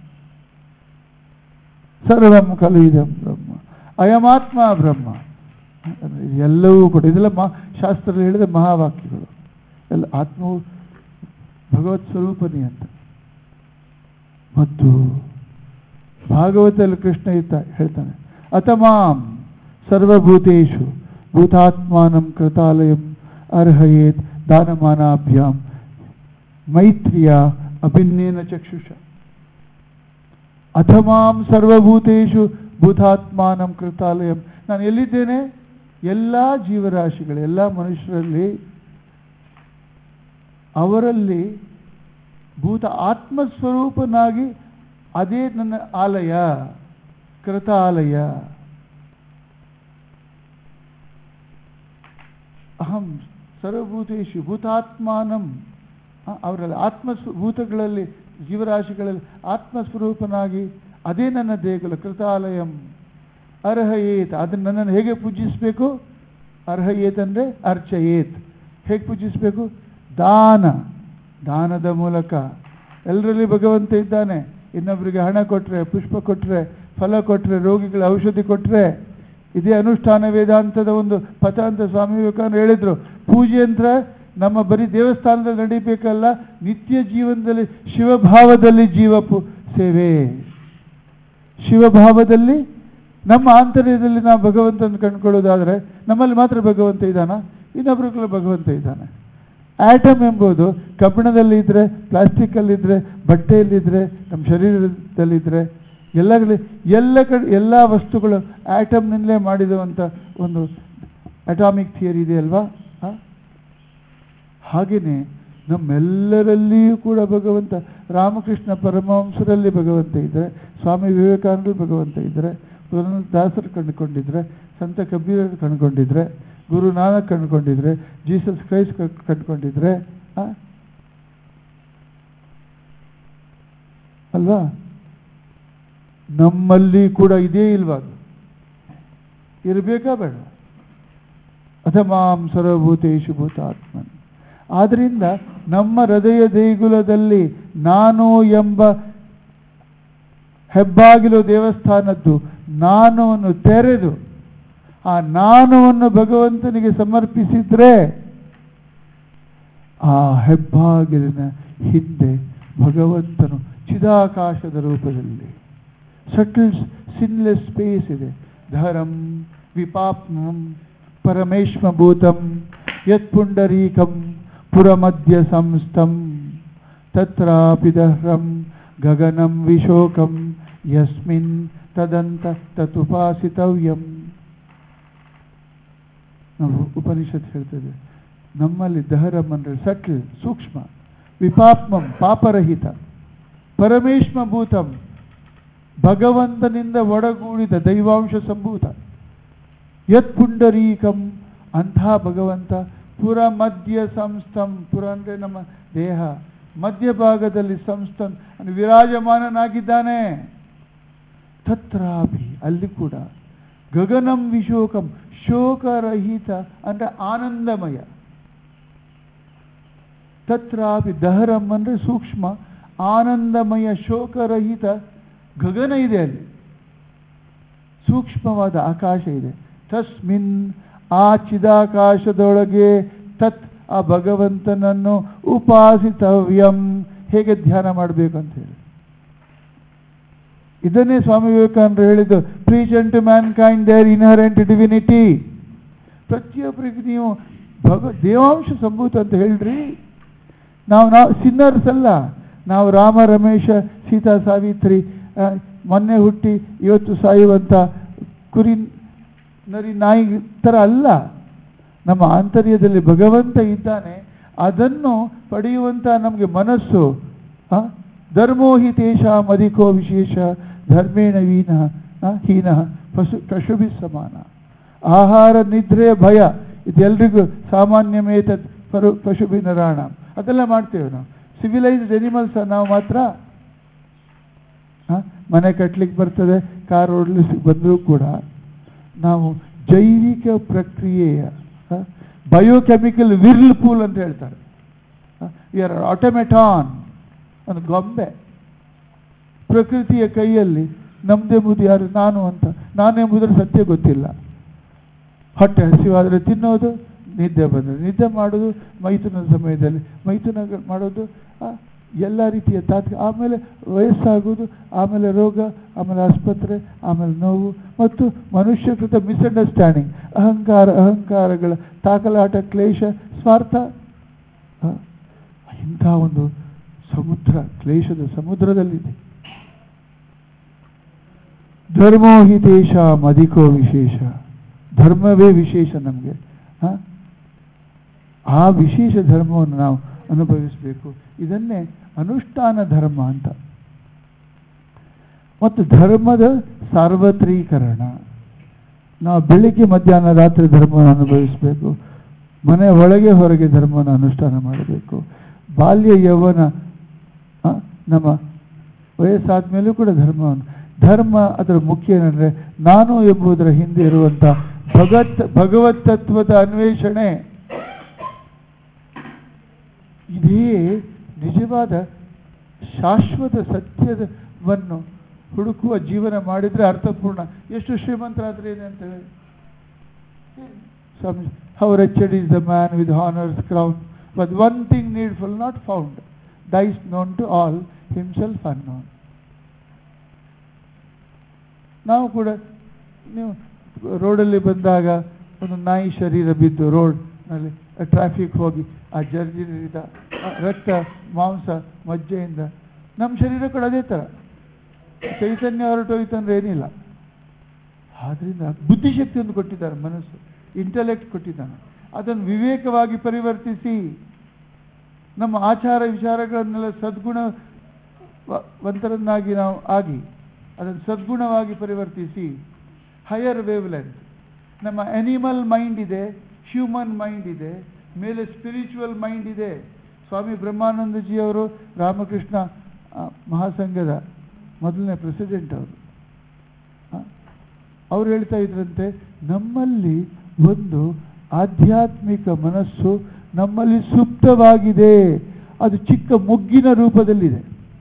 ಸರ್ವಂ ಖಲು ಇದಂ ಬ್ರಹ್ಮ ಅಯಮಾತ್ಮ ಬ್ರಹ್ಮ ಎಲ್ಲವೂ ಕೂಡ ಇದೆಲ್ಲ ಮಾ ಶಾಸ್ತ್ರದಲ್ಲಿ ಹೇಳಿದ ಮಹಾವಾಕ್ಯಗಳು ಎಲ್ಲ ಆತ್ಮವು ಭಗವತ್ ಸ್ವರೂಪನೇ ಅಂತ ಮತ್ತು ಭಾಗವತದಲ್ಲಿ ಕೃಷ್ಣ ಇರ್ತ ಹೇಳ್ತಾನೆ ಅತಮಾಂ ಸರ್ವಭೂತೇಶು ಭೂತಾತ್ಮಾನಂ ಕೃತಾಲಯಂ ಅರ್ಹಯೇತ್ ದಾನಮಾನಾಭ್ಯಾಂ ಮೈತ್ರಿಯ ಅಭಿನ್ನೇನ ಚಕ್ಷುಷ ಅಥಮಾಂ ಸರ್ವಭೂತೇಶು ಭೂತಾತ್ಮಾನಂ ಕೃತಾಲಯಂ ನಾನು ಎಲ್ಲಿದ್ದೇನೆ ಎಲ್ಲ ಜೀವರಾಶಿಗಳು ಎಲ್ಲ ಮನುಷ್ಯರಲ್ಲಿ ಅವರಲ್ಲಿ ಭೂತ ಆತ್ಮಸ್ವರೂಪನಾಗಿ ಅದೇ ನನ್ನ ಆಲಯ ಕೃತಾಲಯ ಅಹಂ ಸರ್ವಭೂತೇಶು ಭೂತಾತ್ಮಾನಂ ಆ, ಅವರಲ್ಲಿ ಆತ್ಮ ಭೂತಗಳಲ್ಲಿ ಜೀವರಾಶಿಗಳಲ್ಲಿ ಆತ್ಮಸ್ವರೂಪನಾಗಿ ಅದೇ ನನ್ನ ದೇಗುಲ ಕೃತಾಲಯಂ ಅರ್ಹಯೇತ್ ಅದನ್ನು ನನ್ನನ್ನು ಹೇಗೆ ಪೂಜಿಸಬೇಕು ಅರ್ಹಯೇತ್ ಅಂದರೆ ಅರ್ಚಯೇತ್ ಹೇಗೆ ಪೂಜಿಸಬೇಕು ದಾನ ದಾನದ ಮೂಲಕ ಎಲ್ಲರಲ್ಲಿ ಭಗವಂತ ಇದ್ದಾನೆ ಇನ್ನೊಬ್ಬರಿಗೆ ಹಣ ಕೊಟ್ಟರೆ ಪುಷ್ಪ ಕೊಟ್ಟರೆ ಫಲ ಕೊಟ್ಟರೆ ರೋಗಿಗಳ ಔಷಧಿ ಕೊಟ್ಟರೆ ಇದೇ ಅನುಷ್ಠಾನ ವೇದಾಂತದ ಒಂದು ಪಥ ಅಂತ ಸ್ವಾಮಿ ವಿವೇಕಾನಂದ ಹೇಳಿದ್ರು ಪೂಜೆ ಅಂತ ನಮ್ಮ ಬರೀ ದೇವಸ್ಥಾನದಲ್ಲಿ ನಡೀಬೇಕಲ್ಲ ನಿತ್ಯ ಜೀವನದಲ್ಲಿ ಶಿವಭಾವದಲ್ಲಿ ಜೀವಪು ಸೇವೆ ಶಿವಭಾವದಲ್ಲಿ ನಮ್ಮ ಆಂತರ್ಯದಲ್ಲಿ ನಾವು ಭಗವಂತನ ಕಂಡುಕೊಳ್ಳೋದಾದರೆ ನಮ್ಮಲ್ಲಿ ಮಾತ್ರ ಭಗವಂತ ಇದ್ದಾನ ಇನ್ನೊಬ್ಬರಿಗೆಲ್ಲ ಭಗವಂತ ಇದ್ದಾನೆ ಆಟಮ್ ಎಂಬುದು ಕಬ್ಬಿಣದಲ್ಲಿ ಇದ್ದರೆ ಪ್ಲಾಸ್ಟಿಕ್ಕಲ್ಲಿದ್ದರೆ ಬಟ್ಟೆಯಲ್ಲಿದ್ದರೆ ನಮ್ಮ ಶರೀರದಲ್ಲಿದ್ದರೆ ಎಲ್ಲ ಕಡೆ ಎಲ್ಲ ಕಡೆ ಎಲ್ಲ ವಸ್ತುಗಳು ಆಟಮ್ನಿಂದಲೇ ಮಾಡಿರುವಂಥ ಒಂದು ಅಟಾಮಿಕ್ ಥಿಯರಿ ಇದೆ ಅಲ್ವಾ ಆ? ಹಾಗೆಯೇ ನಮ್ಮೆಲ್ಲರಲ್ಲಿಯೂ ಕೂಡ ಭಗವಂತ ರಾಮಕೃಷ್ಣ ಪರಮಹಂಸರಲ್ಲಿ ಭಗವಂತ ಇದ್ದರೆ ಸ್ವಾಮಿ ವಿವೇಕಾನಂದರು ಭಗವಂತ ಇದ್ದರೆ ದಾಸರು ಕಂಡುಕೊಂಡಿದ್ರೆ ಸಂತ ಕಬೀರರು ಕಂಡುಕೊಂಡಿದ್ರೆ ಗುರು ನಾನಕ್ ಕಂಡುಕೊಂಡಿದ್ರೆ ಜೀಸಸ್ ಕ್ರೈಸ್ಟ್ ಕ- ಕಂಡುಕೊಂಡಿದ್ರೆ ಆ? ಅಲ್ವಾ ನಮ್ಮಲ್ಲಿ ಕೂಡ ಇದೇ ಇಲ್ವಾ ಅದು? ಇರಬೇಕಾ ಬೇಡ ಅಥಮಾಂ ಸರ್ವಭೂತೇಶು ಭೂತಾತ್ಮನ್ ಆದ್ದರಿಂದ ನಮ್ಮ ಹೃದಯ ದೇಗುಲದಲ್ಲಿ ನಾನು ಎಂಬ ಹೆಬ್ಬಾಗಿಲು ದೇವಸ್ಥಾನದ್ದು ನಾನುವನ್ನು ತೆರೆದು ಆ ನಾನುವನ್ನು ಭಗವಂತನಿಗೆ ಸಮರ್ಪಿಸಿದ್ರೆ ಆ ಹೆಬ್ಬಾಗಿಲಿನ ಹಿಂದೆ ಭಗವಂತನು ಚಿದಾಕಾಶದ ರೂಪದಲ್ಲಿ ಸಟಲ್ ಸಿನ್ಲೆಸ್ ಸ್ಪೇಸ್ ಇದೆ ಧರಂ ವಿಪಾಪ್ಮಂ ಪರಮೇಶ್ವಭೂತಂ ಯತ್ ಪುಂಡರೀಕಂ ಪುರಮಧ್ಯ ಸಂಸ್ಥಂ ತತ್ರಾಪಿ ದಹ್ರಂ ಗಗನಂ ವಿಶೋಕಂ ಯಸ್ಮಿನ್ ತದಂತ ತತುಪಾಸಿತವ್ಯಂ ನಾವು ಉಪನಿಷತ್ ಹೇಳ್ತದೆ ನಮ್ಮಲ್ಲಿ ದಹರಂ ಅಂದರೆ ಸಟ್ಲ್ ಸೂಕ್ಷ್ಮ ವಿಪಾಪ್ಮಂ ಪಾಪರಹಿತ ಪರಮೇಶ್ವಭೂತಂ ಭಗವಂತನಿಂದ ಒಡಗೂಡಿದ ದೈವಾಂಶ ಸಂಭೂತ ಯತ್ ಪುಂಡರೀಕಂ ಅಂಥ ಭಗವಂತ ಪುರ ಮಧ್ಯ ಸಂಸ್ಥಂ ಪುರ ಅಂದರೆ ನಮ್ಮ ದೇಹ ಮಧ್ಯಭಾಗದಲ್ಲಿ ಸಂಸ್ಥನ್ ಅಂದ್ರೆ ವಿರಾಜಮಾನನಾಗಿದ್ದಾನೆ ತತ್ರಾಪಿ ಅಲ್ಲಿ ಕೂಡ ಗಗನಂ ವಿಶೋಕಂ ಶೋಕರಹಿತ ಅಂದರೆ ಆನಂದಮಯ ತತ್ರಾಪಿ ದಹರಂ ಅಂದರೆ ಸೂಕ್ಷ್ಮ ಆನಂದಮಯ ಶೋಕರಹಿತ ಗಗನ ಇದೆ ಅಲ್ಲಿ ಸೂಕ್ಷ್ಮವಾದ ಆಕಾಶ ಇದೆ ತಸ್ಮಿನ್ ಆ ಚಿದಾಕಾಶದೊಳಗೆ ತತ್ ಆ ಭಗವಂತನನ್ನು ಉಪಾಸಿತವ್ಯಂ ಹೇಗೆ ಧ್ಯಾನ ಮಾಡಬೇಕು ಅಂತ ಹೇಳಿ ಇದನ್ನೇ ಸ್ವಾಮಿ ವಿವೇಕಾನಂದರು ಹೇಳಿದ್ದು preach to mankind their inherent divinity ಪ್ರತಿಯೊಬ್ಬರಿಗೆ ನೀವು ಭಗ ದೇವಾಂಶ ಸಂಭೂತ ಅಂತ ಹೇಳ್ರಿ ನಾವು ನಾವು ಸಿನ್ನರ್ಸ್ ಅಲ್ಲ ನಾವು ರಾಮ ರಮೇಶ ಸೀತಾ ಸಾವಿತ್ರಿ ಆ, ಮೊನ್ನೆ ಹುಟ್ಟಿ ಇವತ್ತು ಸಾಯುವಂಥ ಕುರಿ ನರಿ ನಾಯಿ ಥರ ಅಲ್ಲ ನಮ್ಮ ಆಂತರ್ಯದಲ್ಲಿ ಭಗವಂತ ಇದ್ದಾನೆ ಅದನ್ನು ಪಡೆಯುವಂಥ ನಮಗೆ ಮನಸ್ಸು ಆ, ಧರ್ಮೋ ಹಿ ತೇಷಾಂ ಅಧಿಕೋ ವಿಶೇಷ ಧರ್ಮೇಣ ವೀನ ಆ, ಹೀನ ಪಶು ಪಶುಭಿ ಸಮಾನ ಆಹಾರ ನಿದ್ರೆ ಭಯ ಇದೆಲ್ರಿಗೂ ಸಾಮಾನ್ಯಮೇತದ್ ಪರು ಪಶುಭಿ ನರಾಣ ಅದೆಲ್ಲ ಮಾಡ್ತೇವೆ ನಾವು ಸಿವಿಲೈಸ್ಡ್ ಎನಿಮಲ್ಸ್ ನಾವು ಮಾತ್ರ ಆ, ಮನೆ ಕಟ್ಲಿಕ್ಕೆ ಬರ್ತದೆ ಕಾರ್ ಓಡಲಿಕ್ಕೆ ಬಂದರೂ ಕೂಡ ನಾವು ಜೈವಿಕ ಪ್ರಕ್ರಿಯೆಯ ಬಯೋಕೆಮಿಕಲ್ ವಿರ್ಲ್ ಪೂಲ್ ಅಂತ ಹೇಳ್ತಾರೆ ಆರ್ ಆಟೋಮೆಟಾನ್ ಒಂದು ಗೊಂಬೆ ಪ್ರಕೃತಿಯ ಕೈಯಲ್ಲಿ ನಮ್ದೆಂಬುದು ಯಾರು ನಾನು ಅಂತ ನಾನೆಂಬುದರ ಸತ್ಯ ಗೊತ್ತಿಲ್ಲ ಹೊಟ್ಟೆ ಹಸಿವಾದರೆ ತಿನ್ನೋದು ನಿದ್ದೆ ಬಂದರೆ ನಿದ್ದೆ ಮಾಡೋದು ಮೈಥುನದ ಸಮಯದಲ್ಲಿ ಮೈಥುನ ಮಾಡೋದು ಆ, ಎಲ್ಲ ರೀತಿಯ ತಾತ್ಕ ಆಮೇಲೆ ವಯಸ್ಸಾಗೋದು ಆಮೇಲೆ ರೋಗ ಆಮೇಲೆ ಆಸ್ಪತ್ರೆ ಆಮೇಲೆ ನೋವು ಮತ್ತು ಮನುಷ್ಯಕೃತ ಮಿಸ್ಅಂಡರ್ಸ್ಟ್ಯಾಂಡಿಂಗ್ ಅಹಂಕಾರ ಅಹಂಕಾರಗಳ ತಾಕಲಾಟ ಕ್ಲೇಶ ಸ್ವಾರ್ಥ ಆ, ಇಂಥ ಒಂದು ಸಮುದ್ರ ಕ್ಲೇಶದ ಸಮುದ್ರದಲ್ಲಿದೆ ಧರ್ಮೋ ಹಿ ತೇಷಾಂ ಅಧಿಕೋ ವಿಶೇಷ ಧರ್ಮವೇ ವಿಶೇಷ ನಮಗೆ ಆ ವಿಶೇಷ ಧರ್ಮವನ್ನು ನಾವು ಅನುಭವಿಸಬೇಕು ಇದನ್ನೇ ಅನುಷ್ಠಾನ ಧರ್ಮ ಅಂತ ಮತ್ತು ಧರ್ಮದ ಸಾರ್ವತ್ರೀಕರಣ ನಾವು ಬೆಳಿಗ್ಗೆ ಮಧ್ಯಾಹ್ನ ರಾತ್ರಿ ಧರ್ಮವನ್ನು ಅನುಭವಿಸಬೇಕು ಮನೆ ಒಳಗೆ ಹೊರಗೆ ಧರ್ಮವನ್ನು ಅನುಷ್ಠಾನ ಮಾಡಬೇಕು ಬಾಲ್ಯ ಯೌವನ ಆ, ನಮ್ಮ ವಯಸ್ಸಾದ ಮೇಲೂ ಕೂಡ ಧರ್ಮವನ್ನು ಧರ್ಮ ಅದರ ಮುಖ್ಯ ಏನಂದರೆ ನಾನು ಎಂಬುದರ ಹಿಂದೆ ಇರುವಂಥ ಭಗತ್ ಭಗವತ್ ತತ್ವದ ಅನ್ವೇಷಣೆ ಇದೇ ನಿಜವಾದ ಶಾಶ್ವತ ಸತ್ಯವನ್ನು ಹುಡುಕುವ ಜೀವನ ಮಾಡಿದರೆ ಅರ್ಥಪೂರ್ಣ ಎಷ್ಟು ಶ್ರೀಮಂತರಾದ್ರೆ ಏನೇ ಅಂತ ಹೇಳಿ Swami how wretched is the man with honours crown but one thing needful not found dies known to all himself unknown ನಾವು ಕೂಡ ನೀವು ರೋಡಲ್ಲಿ ಬಂದಾಗ ಒಂದು ನಾಯಿ ಶರೀರ ಬಿದ್ದು ರೋಡ್ನಲ್ಲಿ ಟ್ರಾಫಿಕ್ ಹೋಗಿ ಆ ಜರ್ಜರಿದ ಆ ರಕ್ತ ಮಾಂಸ ಮಜ್ಜೆಯಿಂದ ನಮ್ಮ ಶರೀರ ಕೂಡ ಅದೇ ಥರ ಚೈತನ್ಯ ಹೊರಟೋಯ್ತು ಅಂದ್ರೆ ಏನಿಲ್ಲ ಆದ್ರಿಂದ ಬುದ್ಧಿಶಕ್ತಿಯನ್ನು ಕೊಟ್ಟಿದ್ದಾರೆ ಮನಸ್ಸು ಇಂಟೆಲೆಕ್ಟ್ ಕೊಟ್ಟಿದ್ದಾನೆ ಅದನ್ನು ವಿವೇಕವಾಗಿ ಪರಿವರ್ತಿಸಿ ನಮ್ಮ ಆಚಾರ ವಿಚಾರಗಳನ್ನೆಲ್ಲ ಸದ್ಗುಣ ವ- ವಂತರನ್ನಾಗಿ ನಾವು ಆಗಿ ಅದನ್ನು ಸದ್ಗುಣವಾಗಿ ಪರಿವರ್ತಿಸಿ higher wavelength animal mind ಇದೆ ಹ್ಯೂಮನ್ ಮೈಂಡ್ ಇದೆ ಮೇಲೆ ಸ್ಪಿರಿಚುವಲ್ ಮೈಂಡ್ ಇದೆ ಸ್ವಾಮಿ ಬ್ರಹ್ಮಾನಂದಜಿಯವರು ರಾಮಕೃಷ್ಣ ಆ, ಮಹಾಸಂಘದ ಮೊದಲನೇ ಪ್ರೆಸಿಡೆಂಟ್ ಅವರು ಆ, ಅವ್ರು ಹೇಳ್ತಾ ಇದ್ರಂತೆ ನಮ್ಮಲ್ಲಿ ಒಂದು ಆಧ್ಯಾತ್ಮಿಕ ಮನಸ್ಸು ನಮ್ಮಲ್ಲಿ ಸುಪ್ತವಾಗಿದೆ ಅದು ಚಿಕ್ಕ ಮೊಗ್ಗಿನ ರೂಪದಲ್ಲಿದೆ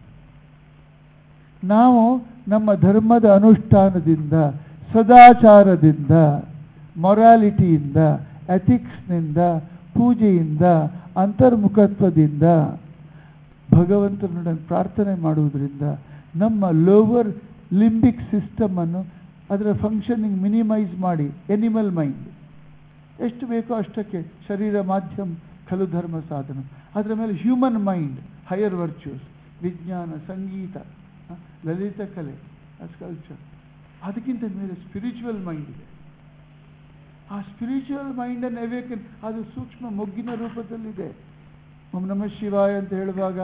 ನಾವು ನಮ್ಮ ಧರ್ಮದ ಅನುಷ್ಠಾನದಿಂದ ಸದಾಚಾರದಿಂದ ಮೊರಾಲಿಟಿಯಿಂದ ಎಥಿಕ್ಸ್ನಿಂದ ಪೂಜೆಯಿಂದ ಅಂತರ್ಮುಖತ್ವದಿಂದ ಭಗವಂತನೊಡನೆ ಪ್ರಾರ್ಥನೆ ಮಾಡುವುದರಿಂದ ನಮ್ಮ ಲೋವರ್ ಲಿಂಬಿಕ್ ಸಿಸ್ಟಮನ್ನು ಅದರ ಫಂಕ್ಷನಿಂಗ್ ಮಿನಿಮೈಸ್ ಮಾಡಿ ಎನಿಮಲ್ ಮೈಂಡ್ ಎಷ್ಟು ಬೇಕೋ ಅಷ್ಟಕ್ಕೆ ಶರೀರ ಮಾಧ್ಯಮ ಖಲು ಧರ್ಮ ಸಾಧನ ಅದರ ಮೇಲೆ ಹ್ಯೂಮನ್ ಮೈಂಡ್ ಹೈಯರ್ ವರ್ಚ್ಯೂಸ್ ವಿಜ್ಞಾನ ಸಂಗೀತ ಆ, ಲಲಿತ ಕಲೆ ಸ್ಕಲ್ಚರ್ ಅದಕ್ಕಿಂತ ಮೇಲೆ ಸ್ಪಿರಿಚುವಲ್ ಮೈಂಡ್ ಇದೆ ಆ ಸ್ಪಿರಿಚುವಲ್ ಮೈಂಡನ್ನು ಅವೇಕನ್ ಅದು ಸೂಕ್ಷ್ಮ ಮೊಗ್ಗಿನ ರೂಪದಲ್ಲಿದೆ ಓಂ ನಮಃ ಶಿವಾಯ ಅಂತ ಹೇಳುವಾಗ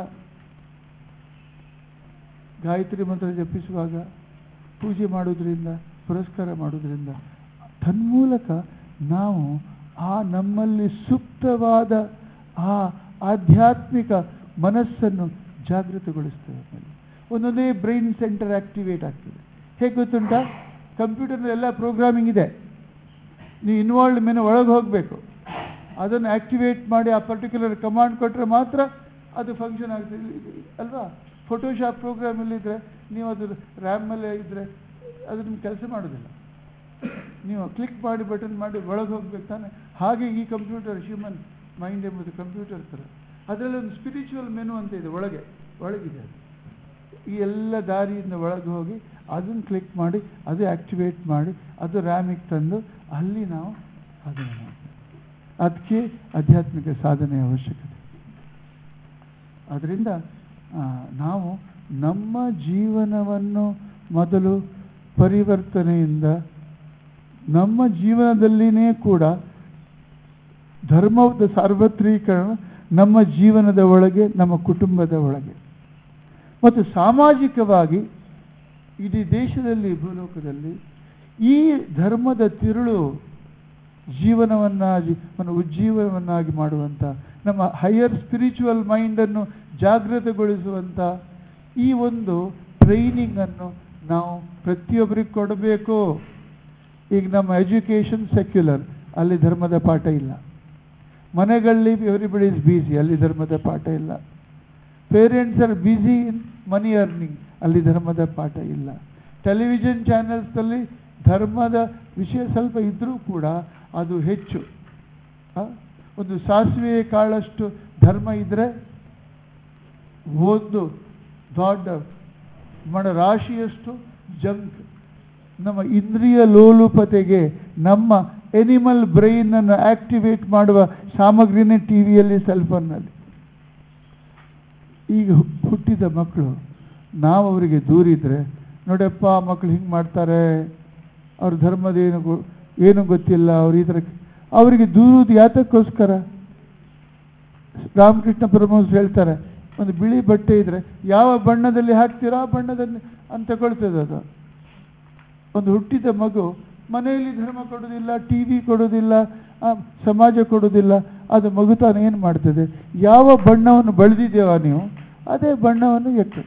ಗಾಯತ್ರಿ ಮಂತ್ರ ಜಪಿಸುವಾಗ ಪೂಜೆ ಮಾಡೋದ್ರಿಂದ ಪುರಸ್ಕಾರ ಮಾಡೋದ್ರಿಂದ ತನ್ಮೂಲಕ ನಾವು ಆ ನಮ್ಮಲ್ಲಿ ಸುಪ್ತವಾದ ಆ ಆಧ್ಯಾತ್ಮಿಕ ಮನಸ್ಸನ್ನು ಜಾಗೃತಗೊಳಿಸ್ತೇವೆ ಆಮೇಲೆ ಒಂದೊಂದೇ ಬ್ರೈನ್ ಸೆಂಟರ್ ಆಕ್ಟಿವೇಟ್ ಆಗ್ತದೆ ಹೇಗೆ ಗೊತ್ತುಂಟ ಕಂಪ್ಯೂಟರ್ನಲ್ಲಿ ಎಲ್ಲ ಪ್ರೋಗ್ರಾಮಿಂಗ್ ಇದೆ ನೀವು ಇನ್ವಾಲ್ವ್ ಮೇಲೆ ಒಳಗೆ ಹೋಗಬೇಕು ಅದನ್ನು ಆಕ್ಟಿವೇಟ್ ಮಾಡಿ ಆ ಪರ್ಟಿಕ್ಯುಲರ್ ಕಮಾಂಡ್ ಕೊಟ್ಟರೆ ಮಾತ್ರ ಅದು ಫಂಕ್ಷನ್ ಆಗ್ತದೆ ಇಲ್ಲಿ- ಇಲ್ಲಿ- ಅಲ್ವಾ ಫೋಟೋಶಾಪ್ ಪ್ರೋಗ್ರಾಮಲ್ಲಿದ್ದರೆ ನೀವು ಅದು ರ್ಯಾಮಲ್ಲೇ ಇದ್ದರೆ ಅದು ನಿಮ್ಗೆ ಕೆಲಸ ಮಾಡೋದಿಲ್ಲ ನೀವು ಕ್ಲಿಕ್ ಮಾಡಿ ಬಟನ್ ಮಾಡಿ ಒಳಗೆ ಹೋಗ್ಬೇಕು ತಾನೆ ಹಾಗೆ ಈ ಕಂಪ್ಯೂಟರ್ ಹ್ಯೂಮನ್ ಮೈಂಡ್ ಎಂಬುದು ಕಂಪ್ಯೂಟರ್ ಥರ ಅದರಲ್ಲಿ ಒಂದು ಸ್ಪಿರಿಚುವಲ್ ಮೆನು ಅಂತ ಇದೆ ಒಳಗೆ ಒಳಗಿದೆ ಅದು ಈ ಎಲ್ಲ ದಾರಿಯಿಂದ ಒಳಗೆ ಹೋಗಿ ಅದನ್ನು ಕ್ಲಿಕ್ ಮಾಡಿ ಅದು ಆಕ್ಟಿವೇಟ್ ಮಾಡಿ ಅದು ರ್ಯಾಮಿಗೆ ತಂದು ಅಲ್ಲಿ ನಾವು ಸಾಧನೆ ಮಾಡ್ತೀವಿ ಅದಕ್ಕೆ ಆಧ್ಯಾತ್ಮಿಕ ಸಾಧನೆಯ ಅವಶ್ಯಕತೆ ಅದರಿಂದ ಆ, ನಾವು ನಮ್ಮ ಜೀವನವನ್ನು ಮೊದಲು ಪರಿವರ್ತನೆಯಿಂದ ನಮ್ಮ ಜೀವನದಲ್ಲಿನೇ ಕೂಡ ಧರ್ಮದ ಸಾರ್ವತ್ರೀಕರಣ ನಮ್ಮ ಜೀವನದ ಒಳಗೆ ನಮ್ಮ ಕುಟುಂಬದ ಒಳಗೆ ಮತ್ತು ಸಾಮಾಜಿಕವಾಗಿ ಇಡೀ ದೇಶದಲ್ಲಿ ಭೂಲೋಕದಲ್ಲಿ ಈ ಧರ್ಮದ ತಿರುಳು ಜೀವನವನ್ನಾಗಿ ಒಂದು ಉಜ್ಜೀವನವನ್ನಾಗಿ ಮಾಡುವಂಥ ನಮ್ಮ ಹೈಯರ್ ಸ್ಪಿರಿಚುವಲ್ ಮೈಂಡನ್ನು ಜಾಗೃತಗೊಳಿಸುವಂಥ ಈ ಒಂದು ಟ್ರೈನಿಂಗನ್ನು ನಾವು ಪ್ರತಿಯೊಬ್ಬರಿಗೆ ಕೊಡಬೇಕು ಈಗ ನಮ್ಮ ಎಜುಕೇಷನ್ ಸೆಕ್ಯುಲರ್ ಅಲ್ಲಿ ಧರ್ಮದ ಪಾಠ ಇಲ್ಲ ಮನೆಗಳಲ್ಲಿ ಎವ್ರಿಬಡಿ ಇಸ್ ಬ್ಯುಸಿ ಅಲ್ಲಿ ಧರ್ಮದ ಪಾಠ ಇಲ್ಲ parents are busy in money earning ಅಲ್ಲಿ ಧರ್ಮದ ಪಾಠ ಇಲ್ಲ ಟೆಲಿವಿಷನ್ ಚಾನೆಲ್ಸ್ನಲ್ಲಿ ಧರ್ಮದ ವಿಷಯ ಸ್ವಲ್ಪ ಇದ್ದರೂ ಕೂಡ ಅದು ಹೆಚ್ಚು ಆ? ಒಂದು ಸಾಸಿವೆ ಕಾಳಷ್ಟು ಧರ್ಮ ಇದ್ದರೆ ಒಂದು ದೊಡ್ಡ ಮಣ ರಾಶಿಯಷ್ಟು ಜಂಕ್ ನಮ್ಮ ಇಂದ್ರಿಯ ಲೋಲುಪತೆಗೆ ನಮ್ಮ ಎನಿಮಲ್ ಬ್ರೈನನ್ನು ಆಕ್ಟಿವೇಟ್ ಮಾಡುವ ಸಾಮಗ್ರಿನೇ ಟಿ ವಿಯಲ್ಲಿ ಸೆಲ್ಫೋನ್ನಲ್ಲಿ ಈಗ ಹು- ಹುಟ್ಟಿದ ಮಕ್ಕಳು ನಾವು ಅವರಿಗೆ ದೂರಿದ್ರೆ ನೋಡಪ್ಪ ಮಕ್ಕಳು ಹಿಂಗೆ ಮಾಡ್ತಾರೆ ಅವ್ರ ಧರ್ಮದ ಏನು ಗೊ- ಏನು ಗೊತ್ತಿಲ್ಲ ಅವ್ರು ಈ ಥರ ಅವರಿಗೆ ದೂರುವುದು ಯಾತಕ್ಕೋಸ್ಕರ ರಾಮಕೃಷ್ಣ ಪರಮಹಂಸರು ಹೇಳ್ತಾರೆ ಒಂದು ಬಿಳಿ ಬಟ್ಟೆ ಇದ್ರೆ ಯಾವ ಬಣ್ಣದಲ್ಲಿ ಹಾಕ್ತೀರೋ ಆ ಬಣ್ಣದಲ್ಲಿ ಅಂತ ತಗೊಳ್ತದೆ ಅದು ಒಂದು ಹುಟ್ಟಿದ ಮಗು ಮನೆಯಲ್ಲಿ ಧರ್ಮ ಕೊಡೋದಿಲ್ಲ ಟಿ ವಿ ಕೊಡೋದಿಲ್ಲ ಆ, ಸಮಾಜ ಕೊಡೋದಿಲ್ಲ ಅದು ಮಗು ತಾನು ಏನು ಮಾಡ್ತದೆ ಯಾವ ಬಣ್ಣವನ್ನು ಬಳದಿದ್ದೇವ ನೀವು ಅದೇ ಬಣ್ಣವನ್ನು ಎತ್ತು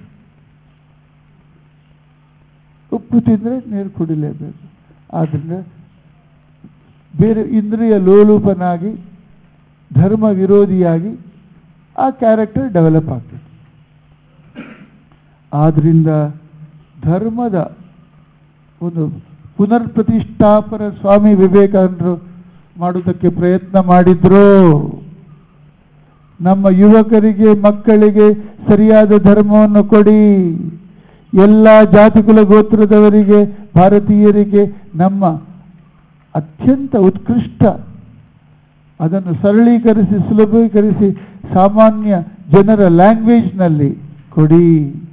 ಉಪ್ಪು ತಿಂದರೆ ನೀರು ಕುಡಿಲೇಬೇಕು ಆದ್ದರಿಂದ ಬೇರೆ ಇಂದ್ರಿಯ ಲೋಲೂಪನಾಗಿ ಧರ್ಮ ವಿರೋಧಿಯಾಗಿ ಆ ಕ್ಯಾರೆಕ್ಟರ್ ಡೆವಲಪ್ ಆಗ್ತದೆ ಆದ್ದರಿಂದ ಧರ್ಮದ ಒಂದು ಪುನರ್ ಪ್ರತಿಷ್ಠಾಪನ ಸ್ವಾಮಿ ವಿವೇಕಾನಂದರು ಮಾಡುವುದಕ್ಕೆ ಪ್ರಯತ್ನ ಮಾಡಿದ್ರು ನಮ್ಮ ಯುವಕರಿಗೆ ಮಕ್ಕಳಿಗೆ ಸರಿಯಾದ ಧರ್ಮವನ್ನು ಕೊಡಿ ಎಲ್ಲ ಜಾತಿ ಕುಲ ಗೋತ್ರದವರಿಗೆ ಭಾರತೀಯರಿಗೆ ನಮ್ಮ ಅತ್ಯಂತ ಉತ್ಕೃಷ್ಟ ಅದನ್ನು ಸರಳೀಕರಿಸಿ ಸುಲಭೀಕರಿಸಿ ಸಾಮಾನ್ಯ ಜನರ ಲ್ಯಾಂಗ್ವೇಜ್ನಲ್ಲಿ ಕೊಡಿ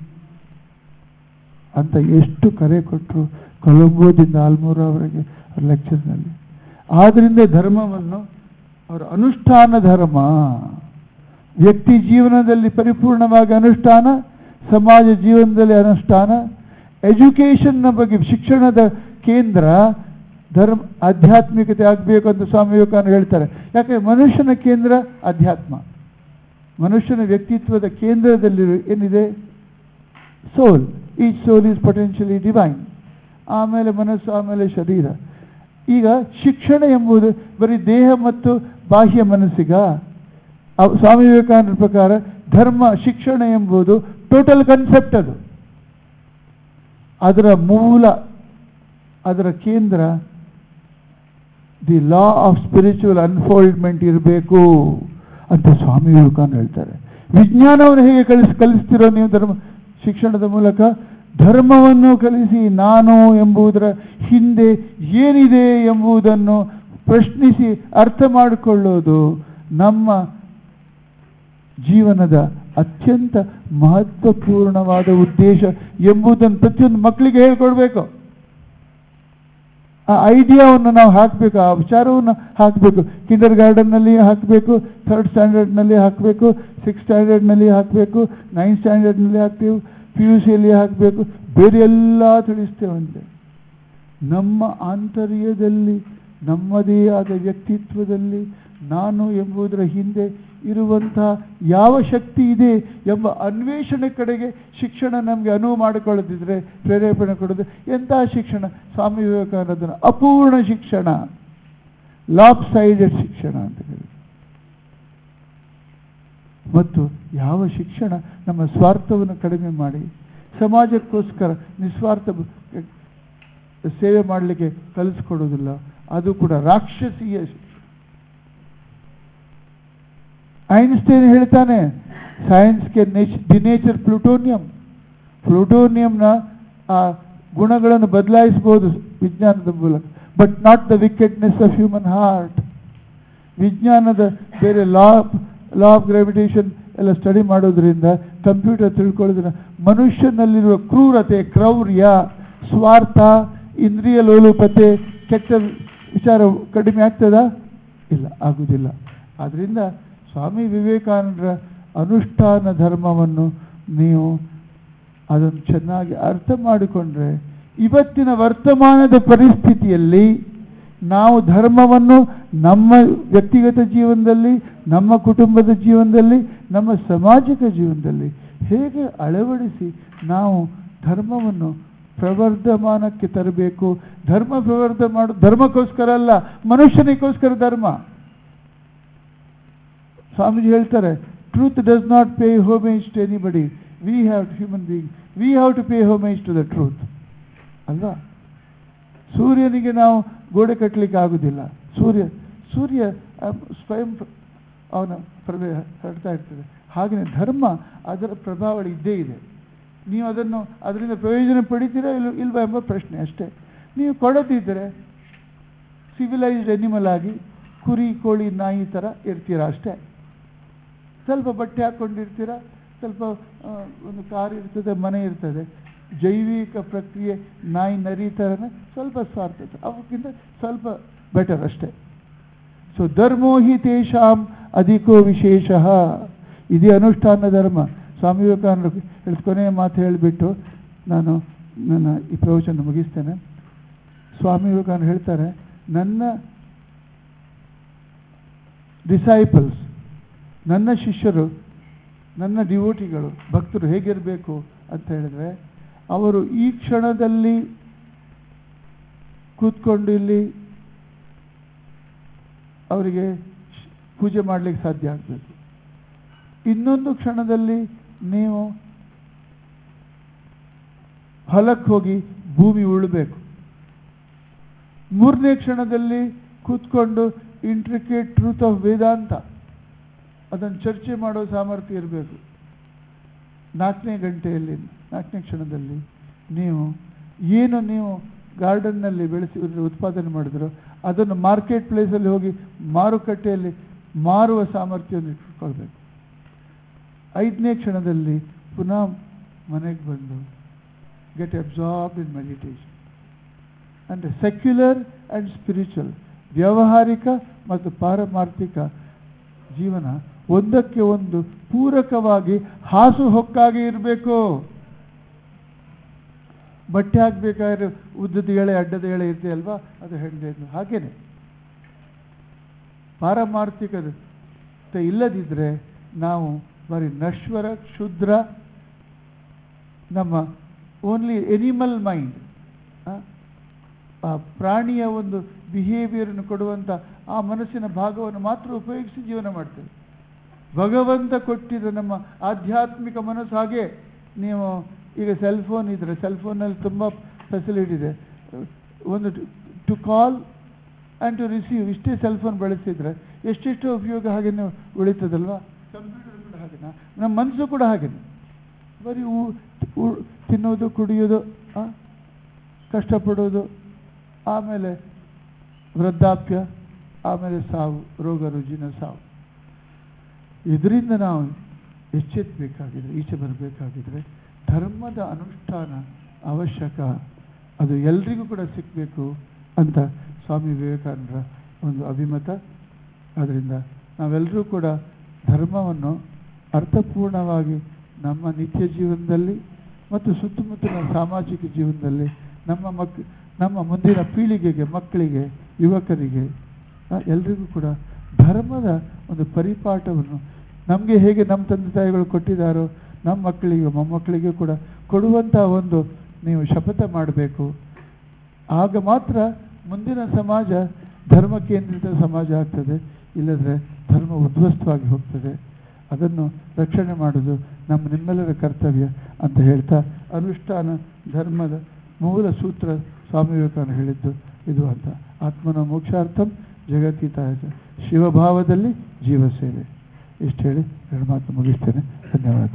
ಅಂತ ಎಷ್ಟು ಕರೆ ಕೊಟ್ಟರು ಕೊಲಂಬೋದಿಂದ ಆಲ್ಮೂರವರೆಗೆ ಲೆಕ್ಚರ್ನಲ್ಲಿ ಆದ್ದರಿಂದ ಧರ್ಮವನ್ನು ಅವರ ಅನುಷ್ಠಾನ ಧರ್ಮ ವ್ಯಕ್ತಿ ಜೀವನದಲ್ಲಿ ಪರಿಪೂರ್ಣವಾಗಿ ಅನುಷ್ಠಾನ ಸಮಾಜ ಜೀವನದಲ್ಲಿ ಅನುಷ್ಠಾನ ಎಜುಕೇಷನ್ನ ಬಗ್ಗೆ ಶಿಕ್ಷಣದ ಕೇಂದ್ರ ಧರ್ಮ ಆಧ್ಯಾತ್ಮಿಕತೆ ಆಗಬೇಕು ಅಂತ ಸ್ವಾಮಿ ವಿವೇಕಾನಂದ ಹೇಳ್ತಾರೆ ಯಾಕಂದ್ರೆ ಮನುಷ್ಯನ ಕೇಂದ್ರ ಅಧ್ಯಾತ್ಮ ಮನುಷ್ಯನ ವ್ಯಕ್ತಿತ್ವದ ಕೇಂದ್ರದಲ್ಲಿ ಏನಿದೆ soul each soul is potentially divine ಆಮೇಲೆ ಮನಸ್ಸು ಆಮೇಲೆ ಶರೀರ ಈಗ ಶಿಕ್ಷಣ ಎಂಬುದು ಬರೀ ದೇಹ ಮತ್ತು ಬಾಹ್ಯ ಮನಸ್ಸಿಗ ಅವ್- ಸ್ವಾಮಿ ವಿವೇಕಾನಂದರ ಪ್ರಕಾರ ಧರ್ಮ ಶಿಕ್ಷಣ ಎಂಬುದು ಟೋಟಲ್ ಕನ್ಸೆಪ್ಟ್ ಅದು ಅದರ ಮೂಲ ಅದರ ಕೇಂದ್ರ the law of spiritual unfoldment ಇರಬೇಕು ಅಂತ ಸ್ವಾಮಿ ವಿವೇಕಾನಂದ ಹೇಳ್ತಾರೆ ವಿಜ್ಞಾನವನ್ನು ಹೇಗೆ ಕಲಿಸ್ ಕಲಿಸ್ತಿರೋ ನೀವು ಧರ್ಮ ಶಿಕ್ಷಣದ ಮೂಲಕ ಧರ್ಮವನ್ನು ಕಲಿಸಿ ನಾನು ಎಂಬುದರ ಹಿಂದೆ ಏನಿದೆ ಎಂಬುದನ್ನು ಪ್ರಶ್ನಿಸಿ ಅರ್ಥ ಮಾಡಿಕೊಳ್ಳೋದು ನಮ್ಮ ಜೀವನದ ಅತ್ಯಂತ ಮಹತ್ವಪೂರ್ಣವಾದ ಉದ್ದೇಶ ಎಂಬುದನ್ನು ಪ್ರತಿಯೊಂದು ಮಕ್ಕಳಿಗೆ ಹೇಳ್ಕೊಡ್ಬೇಕು ಆ ಐಡಿಯಾವನ್ನು ನಾವು ಹಾಕಬೇಕು ಆ ವಿಚಾರವನ್ನು ಹಾಕಬೇಕು ಕಿಂಡರ್ ಗಾರ್ಡನ್ನಲ್ಲಿ ಹಾಕಬೇಕು ಥರ್ಡ್ ಸ್ಟ್ಯಾಂಡರ್ಡ್ನಲ್ಲಿ ಹಾಕಬೇಕು ಸಿಕ್ಸ್ ಸ್ಟ್ಯಾಂಡರ್ಡ್ನಲ್ಲಿ ಹಾಕಬೇಕು ನೈನ್ತ್ ಸ್ಟ್ಯಾಂಡರ್ಡ್ನಲ್ಲಿ ಹಾಕ್ತೇವೆ ಪಿ ಯು ಸಿಯಲ್ಲಿ ಹಾಕಬೇಕು ಬೇರೆ ಎಲ್ಲ ತಿಳಿಸ್ತೇವಂತೆ ನಮ್ಮ ಆಂತರ್ಯದಲ್ಲಿ ನಮ್ಮದೇ ಆದ ವ್ಯಕ್ತಿತ್ವದಲ್ಲಿ ನಾನು ಎಂಬುದರ ಹಿಂದೆ ಇರುವಂತಹ ಯಾವ ಶಕ್ತಿ ಇದೆ ಎಂಬ ಅನ್ವೇಷಣೆ ಕಡೆಗೆ ಶಿಕ್ಷಣ ನಮಗೆ ಅನುವು ಮಾಡಿಕೊಳ್ಳದಿದ್ರೆ ಪ್ರೇರೇಪಣೆ ಕೊಡೋದು ಎಂತಹ ಶಿಕ್ಷಣ ಸ್ವಾಮಿ ವಿವೇಕಾನಂದನ ಅಪೂರ್ಣ ಶಿಕ್ಷಣ ಲಾಪ್ ಸೈಡೆಡ್ ಶಿಕ್ಷಣ ಅಂತ ಹೇಳಿ ಮತ್ತು ಯಾವ ಶಿಕ್ಷಣ ನಮ್ಮ ಸ್ವಾರ್ಥವನ್ನು ಕಡಿಮೆ ಮಾಡಿ ಸಮಾಜಕ್ಕೋಸ್ಕರ ನಿಸ್ವಾರ್ಥ ಬ- ಸೇವೆ ಮಾಡಲಿಕ್ಕೆ ಕಲಿಸ್ಕೊಡೋದಿಲ್ಲ ಅದು ಕೂಡ ರಾಕ್ಷಸೀಯ ಶಿಕ್ಷಣ ಐನ್ಸ್ಟೈನ್ ಹೇಳ್ತಾನೆ ಸೈನ್ಸ್ಗೆ ದಿ ನೇಚರ್ ಪ್ಲೂಟೋನಿಯಂ ಪ್ಲೂಟೋನಿಯಂನ ಆ ಗುಣಗಳನ್ನು ಬದಲಾಯಿಸಬಹುದು ವಿಜ್ಞಾನದ ಮೂಲಕ but not the wickedness of human heart ವಿಜ್ಞಾನದ ಬೇರೆ ಲಾ ಲಾ ಆಫ್ ಗ್ರಾವಿಟೇಷನ್ ಎಲ್ಲ ಸ್ಟಡಿ ಮಾಡೋದ್ರಿಂದ ಕಂಪ್ಯೂಟರ್ ತಿಳ್ಕೊಳ್ಳೋದ್ರಿಂದ ಮನುಷ್ಯನಲ್ಲಿರುವ ಕ್ರೂರತೆ ಕ್ರೌರ್ಯ ಸ್ವಾರ್ಥ ಇಂದ್ರಿಯ ಲೋಲುಪತೆ ಕೆಟ್ಟ ವಿಚಾರ ಕಡಿಮೆ ಆಗ್ತದಾ ಇಲ್ಲ ಆಗುವುದಿಲ್ಲ ಆದ್ದರಿಂದ ಸ್ವಾಮಿ ವಿವೇಕಾನಂದರ ಅನುಷ್ಠಾನ ಧರ್ಮವನ್ನು ನೀವು ಅದನ್ನು ಚೆನ್ನಾಗಿ ಅರ್ಥ ಮಾಡಿಕೊಂಡ್ರೆ ಇವತ್ತಿನ ವರ್ತಮಾನದ ಪರಿಸ್ಥಿತಿಯಲ್ಲಿ ನಾವು ಧರ್ಮವನ್ನು ನಮ್ಮ ವ್ಯಕ್ತಿಗತ ಜೀವನದಲ್ಲಿ ನಮ್ಮ ಕುಟುಂಬದ ಜೀವನದಲ್ಲಿ ನಮ್ಮ ಸಾಮಾಜಿಕ ಜೀವನದಲ್ಲಿ ಹೇಗೆ ಅಳವಡಿಸಿ ನಾವು ಧರ್ಮವನ್ನು ಪ್ರವರ್ಧಮಾನಕ್ಕೆ ತರಬೇಕು ಧರ್ಮ ಪ್ರವರ್ಧ ಮಾಡು ಧರ್ಮಕ್ಕೋಸ್ಕರ ಅಲ್ಲ ಮನುಷ್ಯನಿಗೋಸ್ಕರ ಧರ್ಮ ಸ್ವಾಮೀಜಿ ಹೇಳ್ತಾರೆ truth does not pay homage to anybody we have human being we have to pay homage to the truth ಅಲ್ವಾ ಸೂರ್ಯನಿಗೆ ನಾವು ಗೋಡೆ ಕಟ್ಟಲಿಕ್ಕೆ ಆಗುದಿಲ್ಲ ಸೂರ್ಯ ಸೂರ್ಯ ಆ, ಸ್ವಯಂ ಪ್ರ- ಅವನ ಪ್ರಭೆ ಹರಡ್ತಾ ಇರ್ತದೆ ಹಾಗೆಯೇ ಧರ್ಮ ಅದರ ಪ್ರಭಾವ ಇದ್ದೇ ಇದೆ ನೀವು ಅದನ್ನು ಅದರಿಂದ ಪ್ರಯೋಜನ ಪಡಿತೀರಾ ಇಲ್ಲ ಇಲ್ವಾ ಎಂಬ ಪ್ರಶ್ನೆ ಅಷ್ಟೇ ನೀವು ಕೊಡದಿದ್ದರೆ ಸಿವಿಲೈಸ್ಡ್ ಎನಿಮಲ್ ಆಗಿ ಕುರಿ ಕೋಳಿ ನಾಯಿ ಥರ ಇರ್ತೀರಾ ಅಷ್ಟೇ ಸ್ವಲ್ಪ ಬಟ್ಟೆ ಹಾಕ್ಕೊಂಡಿರ್ತೀರ ಸ್ವಲ್ಪ ಆ, ಒಂದು ಕಾರ್ ಇರ್ತದೆ ಮನೆ ಇರ್ತದೆ ಜೈವಿಕ ಪ್ರಕ್ರಿಯೆ ನಾಯಿ ನರಿ ಥರನೇ ಸ್ವಲ್ಪ ಸ್ವಾರ್ಥ ಅವಕ್ಕಿಂತ ಸ್ವಲ್ಪ ಬೆಟರ್ ಅಷ್ಟೇ ಸೊ ಧರ್ಮೋ ಹಿ ತೇಷಾಂ ಅಧಿಕೋ ವಿಶೇಷ ಇದೇ ಅನುಷ್ಠಾನ ಧರ್ಮ ಸ್ವಾಮಿ ವಿವೇಕಾನಂದರು ಹೇಳ್- ಕೊನೆಯ ಮಾತು ಹೇಳಿಬಿಟ್ಟು ನಾನು ನನ್ನ ಈ ಪ್ರವಚನ ಮುಗಿಸ್ತೇನೆ ಸ್ವಾಮಿ ವಿವೇಕಾನಂದ ಹೇಳ್ತಾರೆ ನನ್ನ ಡಿಸೈಪಲ್ಸ್ ನನ್ನ ಶಿಷ್ಯರು ನನ್ನ ಡಿವೋಟಿಗಳು ಭಕ್ತರು ಹೇಗಿರಬೇಕು ಅಂತ ಹೇಳಿದ್ರೆ ಅವರು ಈ ಕ್ಷಣದಲ್ಲಿ ಕೂತ್ಕೊಂಡು ಇಲ್ಲಿ ಅವರಿಗೆ ಪೂಜೆ ಮಾಡಲಿಕ್ಕೆ ಸಾಧ್ಯ ಆಗಬೇಕು ಇನ್ನೊಂದು ಕ್ಷಣದಲ್ಲಿ ನೀವು ಹೊಲಕ್ಕೆ ಹೋಗಿ ಭೂಮಿ ಉಳಬೇಕು ಮೂರನೇ ಕ್ಷಣದಲ್ಲಿ ಕೂತ್ಕೊಂಡು ಇಂಟ್ರಿಕೇಟ್ ಟ್ರೂತ್ ಆಫ್ ವೇದಾಂತ ಅದನ್ನು ಚರ್ಚೆ ಮಾಡೋ ಸಾಮರ್ಥ್ಯ ಇರಬೇಕು ನಾಲ್ಕನೇ ಗಂಟೆಯಲ್ಲಿ ನಾಲ್ಕನೇ ಕ್ಷಣದಲ್ಲಿ ನೀವು ಏನು ನೀವು ಗಾರ್ಡನ್ನಲ್ಲಿ ಬೆಳೆಸಿ ಉತ್ಪಾದನೆ ಮಾಡಿದ್ರು ಅದನ್ನು ಮಾರ್ಕೆಟ್ ಪ್ಲೇಸಲ್ಲಿ ಹೋಗಿ ಮಾರುಕಟ್ಟೆಯಲ್ಲಿ ಮಾರುವ ಸಾಮರ್ಥ್ಯವನ್ನು ಇಟ್ಕೊಳ್ಬೇಕು ಐದನೇ ಕ್ಷಣದಲ್ಲಿ ಪುನಃ ಮನೆಗೆ ಬಂದು ಗೆಟ್ ಅಬ್ಸಾರ್ಬ್ ಇನ್ ಮೆಡಿಟೇಷನ್ ಅಂದರೆ ಸೆಕ್ಯುಲರ್ ಆ್ಯಂಡ್ ಸ್ಪಿರಿಚುವಲ್ ವ್ಯಾವಹಾರಿಕ ಮತ್ತು ಪಾರಮಾರ್ಥಿಕ ಜೀವನ ಒಂದಕ್ಕೆ ಒಂದು ಪೂರಕವಾಗಿ ಹಾಸುಹೊಕ್ಕಾಗಿ ಇರಬೇಕು ಬಟ್ಟೆ ಹಾಕ್ಬೇಕಾದ್ರೆ ಉದ್ದದ ಎಳೆ ಅಡ್ಡದ ಎಳೆ ಇರುತ್ತೆ ಅಲ್ವಾ ಅದು ಹೆಣ್ಣು ಹಾಗೇನೆ ಪಾರಮಾರ್ಥಿಕತೆ ಇಲ್ಲದಿದ್ದರೆ ನಾವು ಬರೀ ನಶ್ವರ ಕ್ಷುದ್ರ ನಮ್ಮ ಓನ್ಲಿ ಎನಿಮಲ್ ಮೈಂಡ್ ಆ ಪ್ರಾಣಿಯ ಒಂದು ಬಿಹೇವಿಯರನ್ನು ಕೊಡುವಂಥ ಆ ಮನಸ್ಸಿನ ಭಾಗವನ್ನು ಮಾತ್ರ ಉಪಯೋಗಿಸಿ ಜೀವನ ಮಾಡ್ತೇವೆ ಭಗವಂತ ಕೊಟ್ಟಿದ್ದ ನಮ್ಮ ಆಧ್ಯಾತ್ಮಿಕ ಮನಸ್ಸು ಹಾಗೆ ನೀವು ಈಗ ಸೆಲ್ ಫೋನ್ ಇದ್ರೆ ಸೆಲ್ ಫೋನಲ್ಲಿ ತುಂಬ ಫೆಸಿಲಿಟಿ ಇದೆ ಒಂದು to call and to receive ಇಷ್ಟೇ ಸೆಲ್ ಫೋನ್ ಬಳಸಿದ್ರೆ ಎಷ್ಟೆಷ್ಟು ಉಪಯೋಗ ಹಾಗೆ ಉಳಿತದಲ್ವಾ ಕಂಪ್ಯೂಟರ್ ಕೂಡ ಹಾಗೆನಾ ನಮ್ಮ ಮನಸ್ಸು ಕೂಡ ಹಾಗೇನೆ ಬರೀ ಊ ಊ- ತಿನ್ನೋದು ಕುಡಿಯೋದು ಆ? ಕಷ್ಟಪಡೋದು ಆಮೇಲೆ ವೃದ್ಧಾಪ್ಯ ಆಮೇಲೆ ಸಾವು ರೋಗ ರುಜಿನ ಸಾವು ಇದರಿಂದ ನಾವು ಎಚ್ಚೆತ್ತಬೇಕಾಗಿದ್ರೆ ಈಚೆ ಬರಬೇಕಾಗಿದ್ರೆ ಧರ್ಮದ ಅನುಷ್ಠಾನ ಅವಶ್ಯಕ ಅದು ಎಲ್ರಿಗೂ ಕೂಡ ಸಿಕ್ಕಬೇಕು ಅಂತ ಸ್ವಾಮಿ ವಿವೇಕಾನಂದರ ಒಂದು ಅಭಿಮತ ಆದ್ದರಿಂದ ನಾವೆಲ್ಲರೂ ಕೂಡ ಧರ್ಮವನ್ನು ಅರ್ಥಪೂರ್ಣವಾಗಿ ನಮ್ಮ ನಿತ್ಯ ಜೀವನದಲ್ಲಿ ಮತ್ತು ಸುತ್ತಮುತ್ತಲಿನ ಸಾಮಾಜಿಕ ಜೀವನದಲ್ಲಿ ನಮ್ಮ ಮಕ್ ನಮ್ಮ ಮುಂದಿನ ಪೀಳಿಗೆಗೆ ಮಕ್ಕಳಿಗೆ ಯುವಕರಿಗೆ ಆ, ಎಲ್ರಿಗೂ ಕೂಡ ಧರ್ಮದ ಒಂದು ಪರಿಪಾಠವನ್ನು ನಮಗೆ ಹೇಗೆ ನಮ್ಮ ತಂದೆ ತಾಯಿಗಳು ಕೊಟ್ಟಿದ್ದಾರೋ ನಮ್ಮ ಮಕ್ಕಳಿಗೆ ಮೊಮ್ಮಕ್ಕಳಿಗೆ ಕೂಡ ಕೊಡುವಂಥ ಒಂದು ನೀವು ಶಪಥ ಮಾಡಬೇಕು ಆಗ ಮಾತ್ರ ಮುಂದಿನ ಸಮಾಜ ಧರ್ಮ ಕೇಂದ್ರಿತ ಸಮಾಜ ಆಗ್ತದೆ ಇಲ್ಲದ್ರೆ ಧರ್ಮ ಉದ್ವಸ್ತವಾಗಿ ಹೋಗ್ತದೆ ಅದನ್ನು ರಕ್ಷಣೆ ಮಾಡೋದು ನಮ್ಮ ನಿಮ್ಮೆಲ್ಲರ ಕರ್ತವ್ಯ ಅಂತ ಹೇಳ್ತಾ ಅನುಷ್ಠಾನ ಧರ್ಮದ ಮೂಲ ಸೂತ್ರ ಸ್ವಾಮಿ ವಿವೇಕಾನಂದ ಹೇಳಿದ್ದು ಇದು ಅಂತ ಆತ್ಮನ ಮೋಕ್ಷಾರ್ಥಂ ಜಗತ್ತಿತಾಯ ಶಿವಭಾವದಲ್ಲಿ ಜೀವ ಸೇವೆ ಇಷ್ಟು ಹೇಳಿ ಎರಡು ಮಾತು ಮುಗಿಸ್ತೇನೆ ಧನ್ಯವಾದ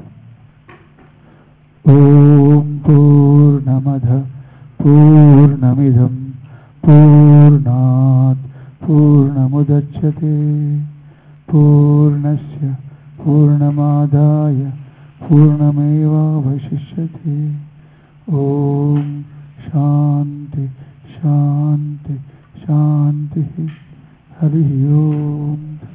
ಓಂ ಪೂರ್ಣಮಧ ಪೂರ್ಣಮಿದಂ ಪೂರ್ಣಾತ್ ಪೂರ್ಣಮುದಚ್ಯತೆ ಪೂರ್ಣಸ್ಯ ಪೂರ್ಣಮಾದಾಯ ಪೂರ್ಣಮೇವಾವಶಿಷ್ಯತೆ ಓಂ ಶಾಂತಿ ಶಾಂತಿ ಶಾಂತಿ ಹರಿ ಓಂ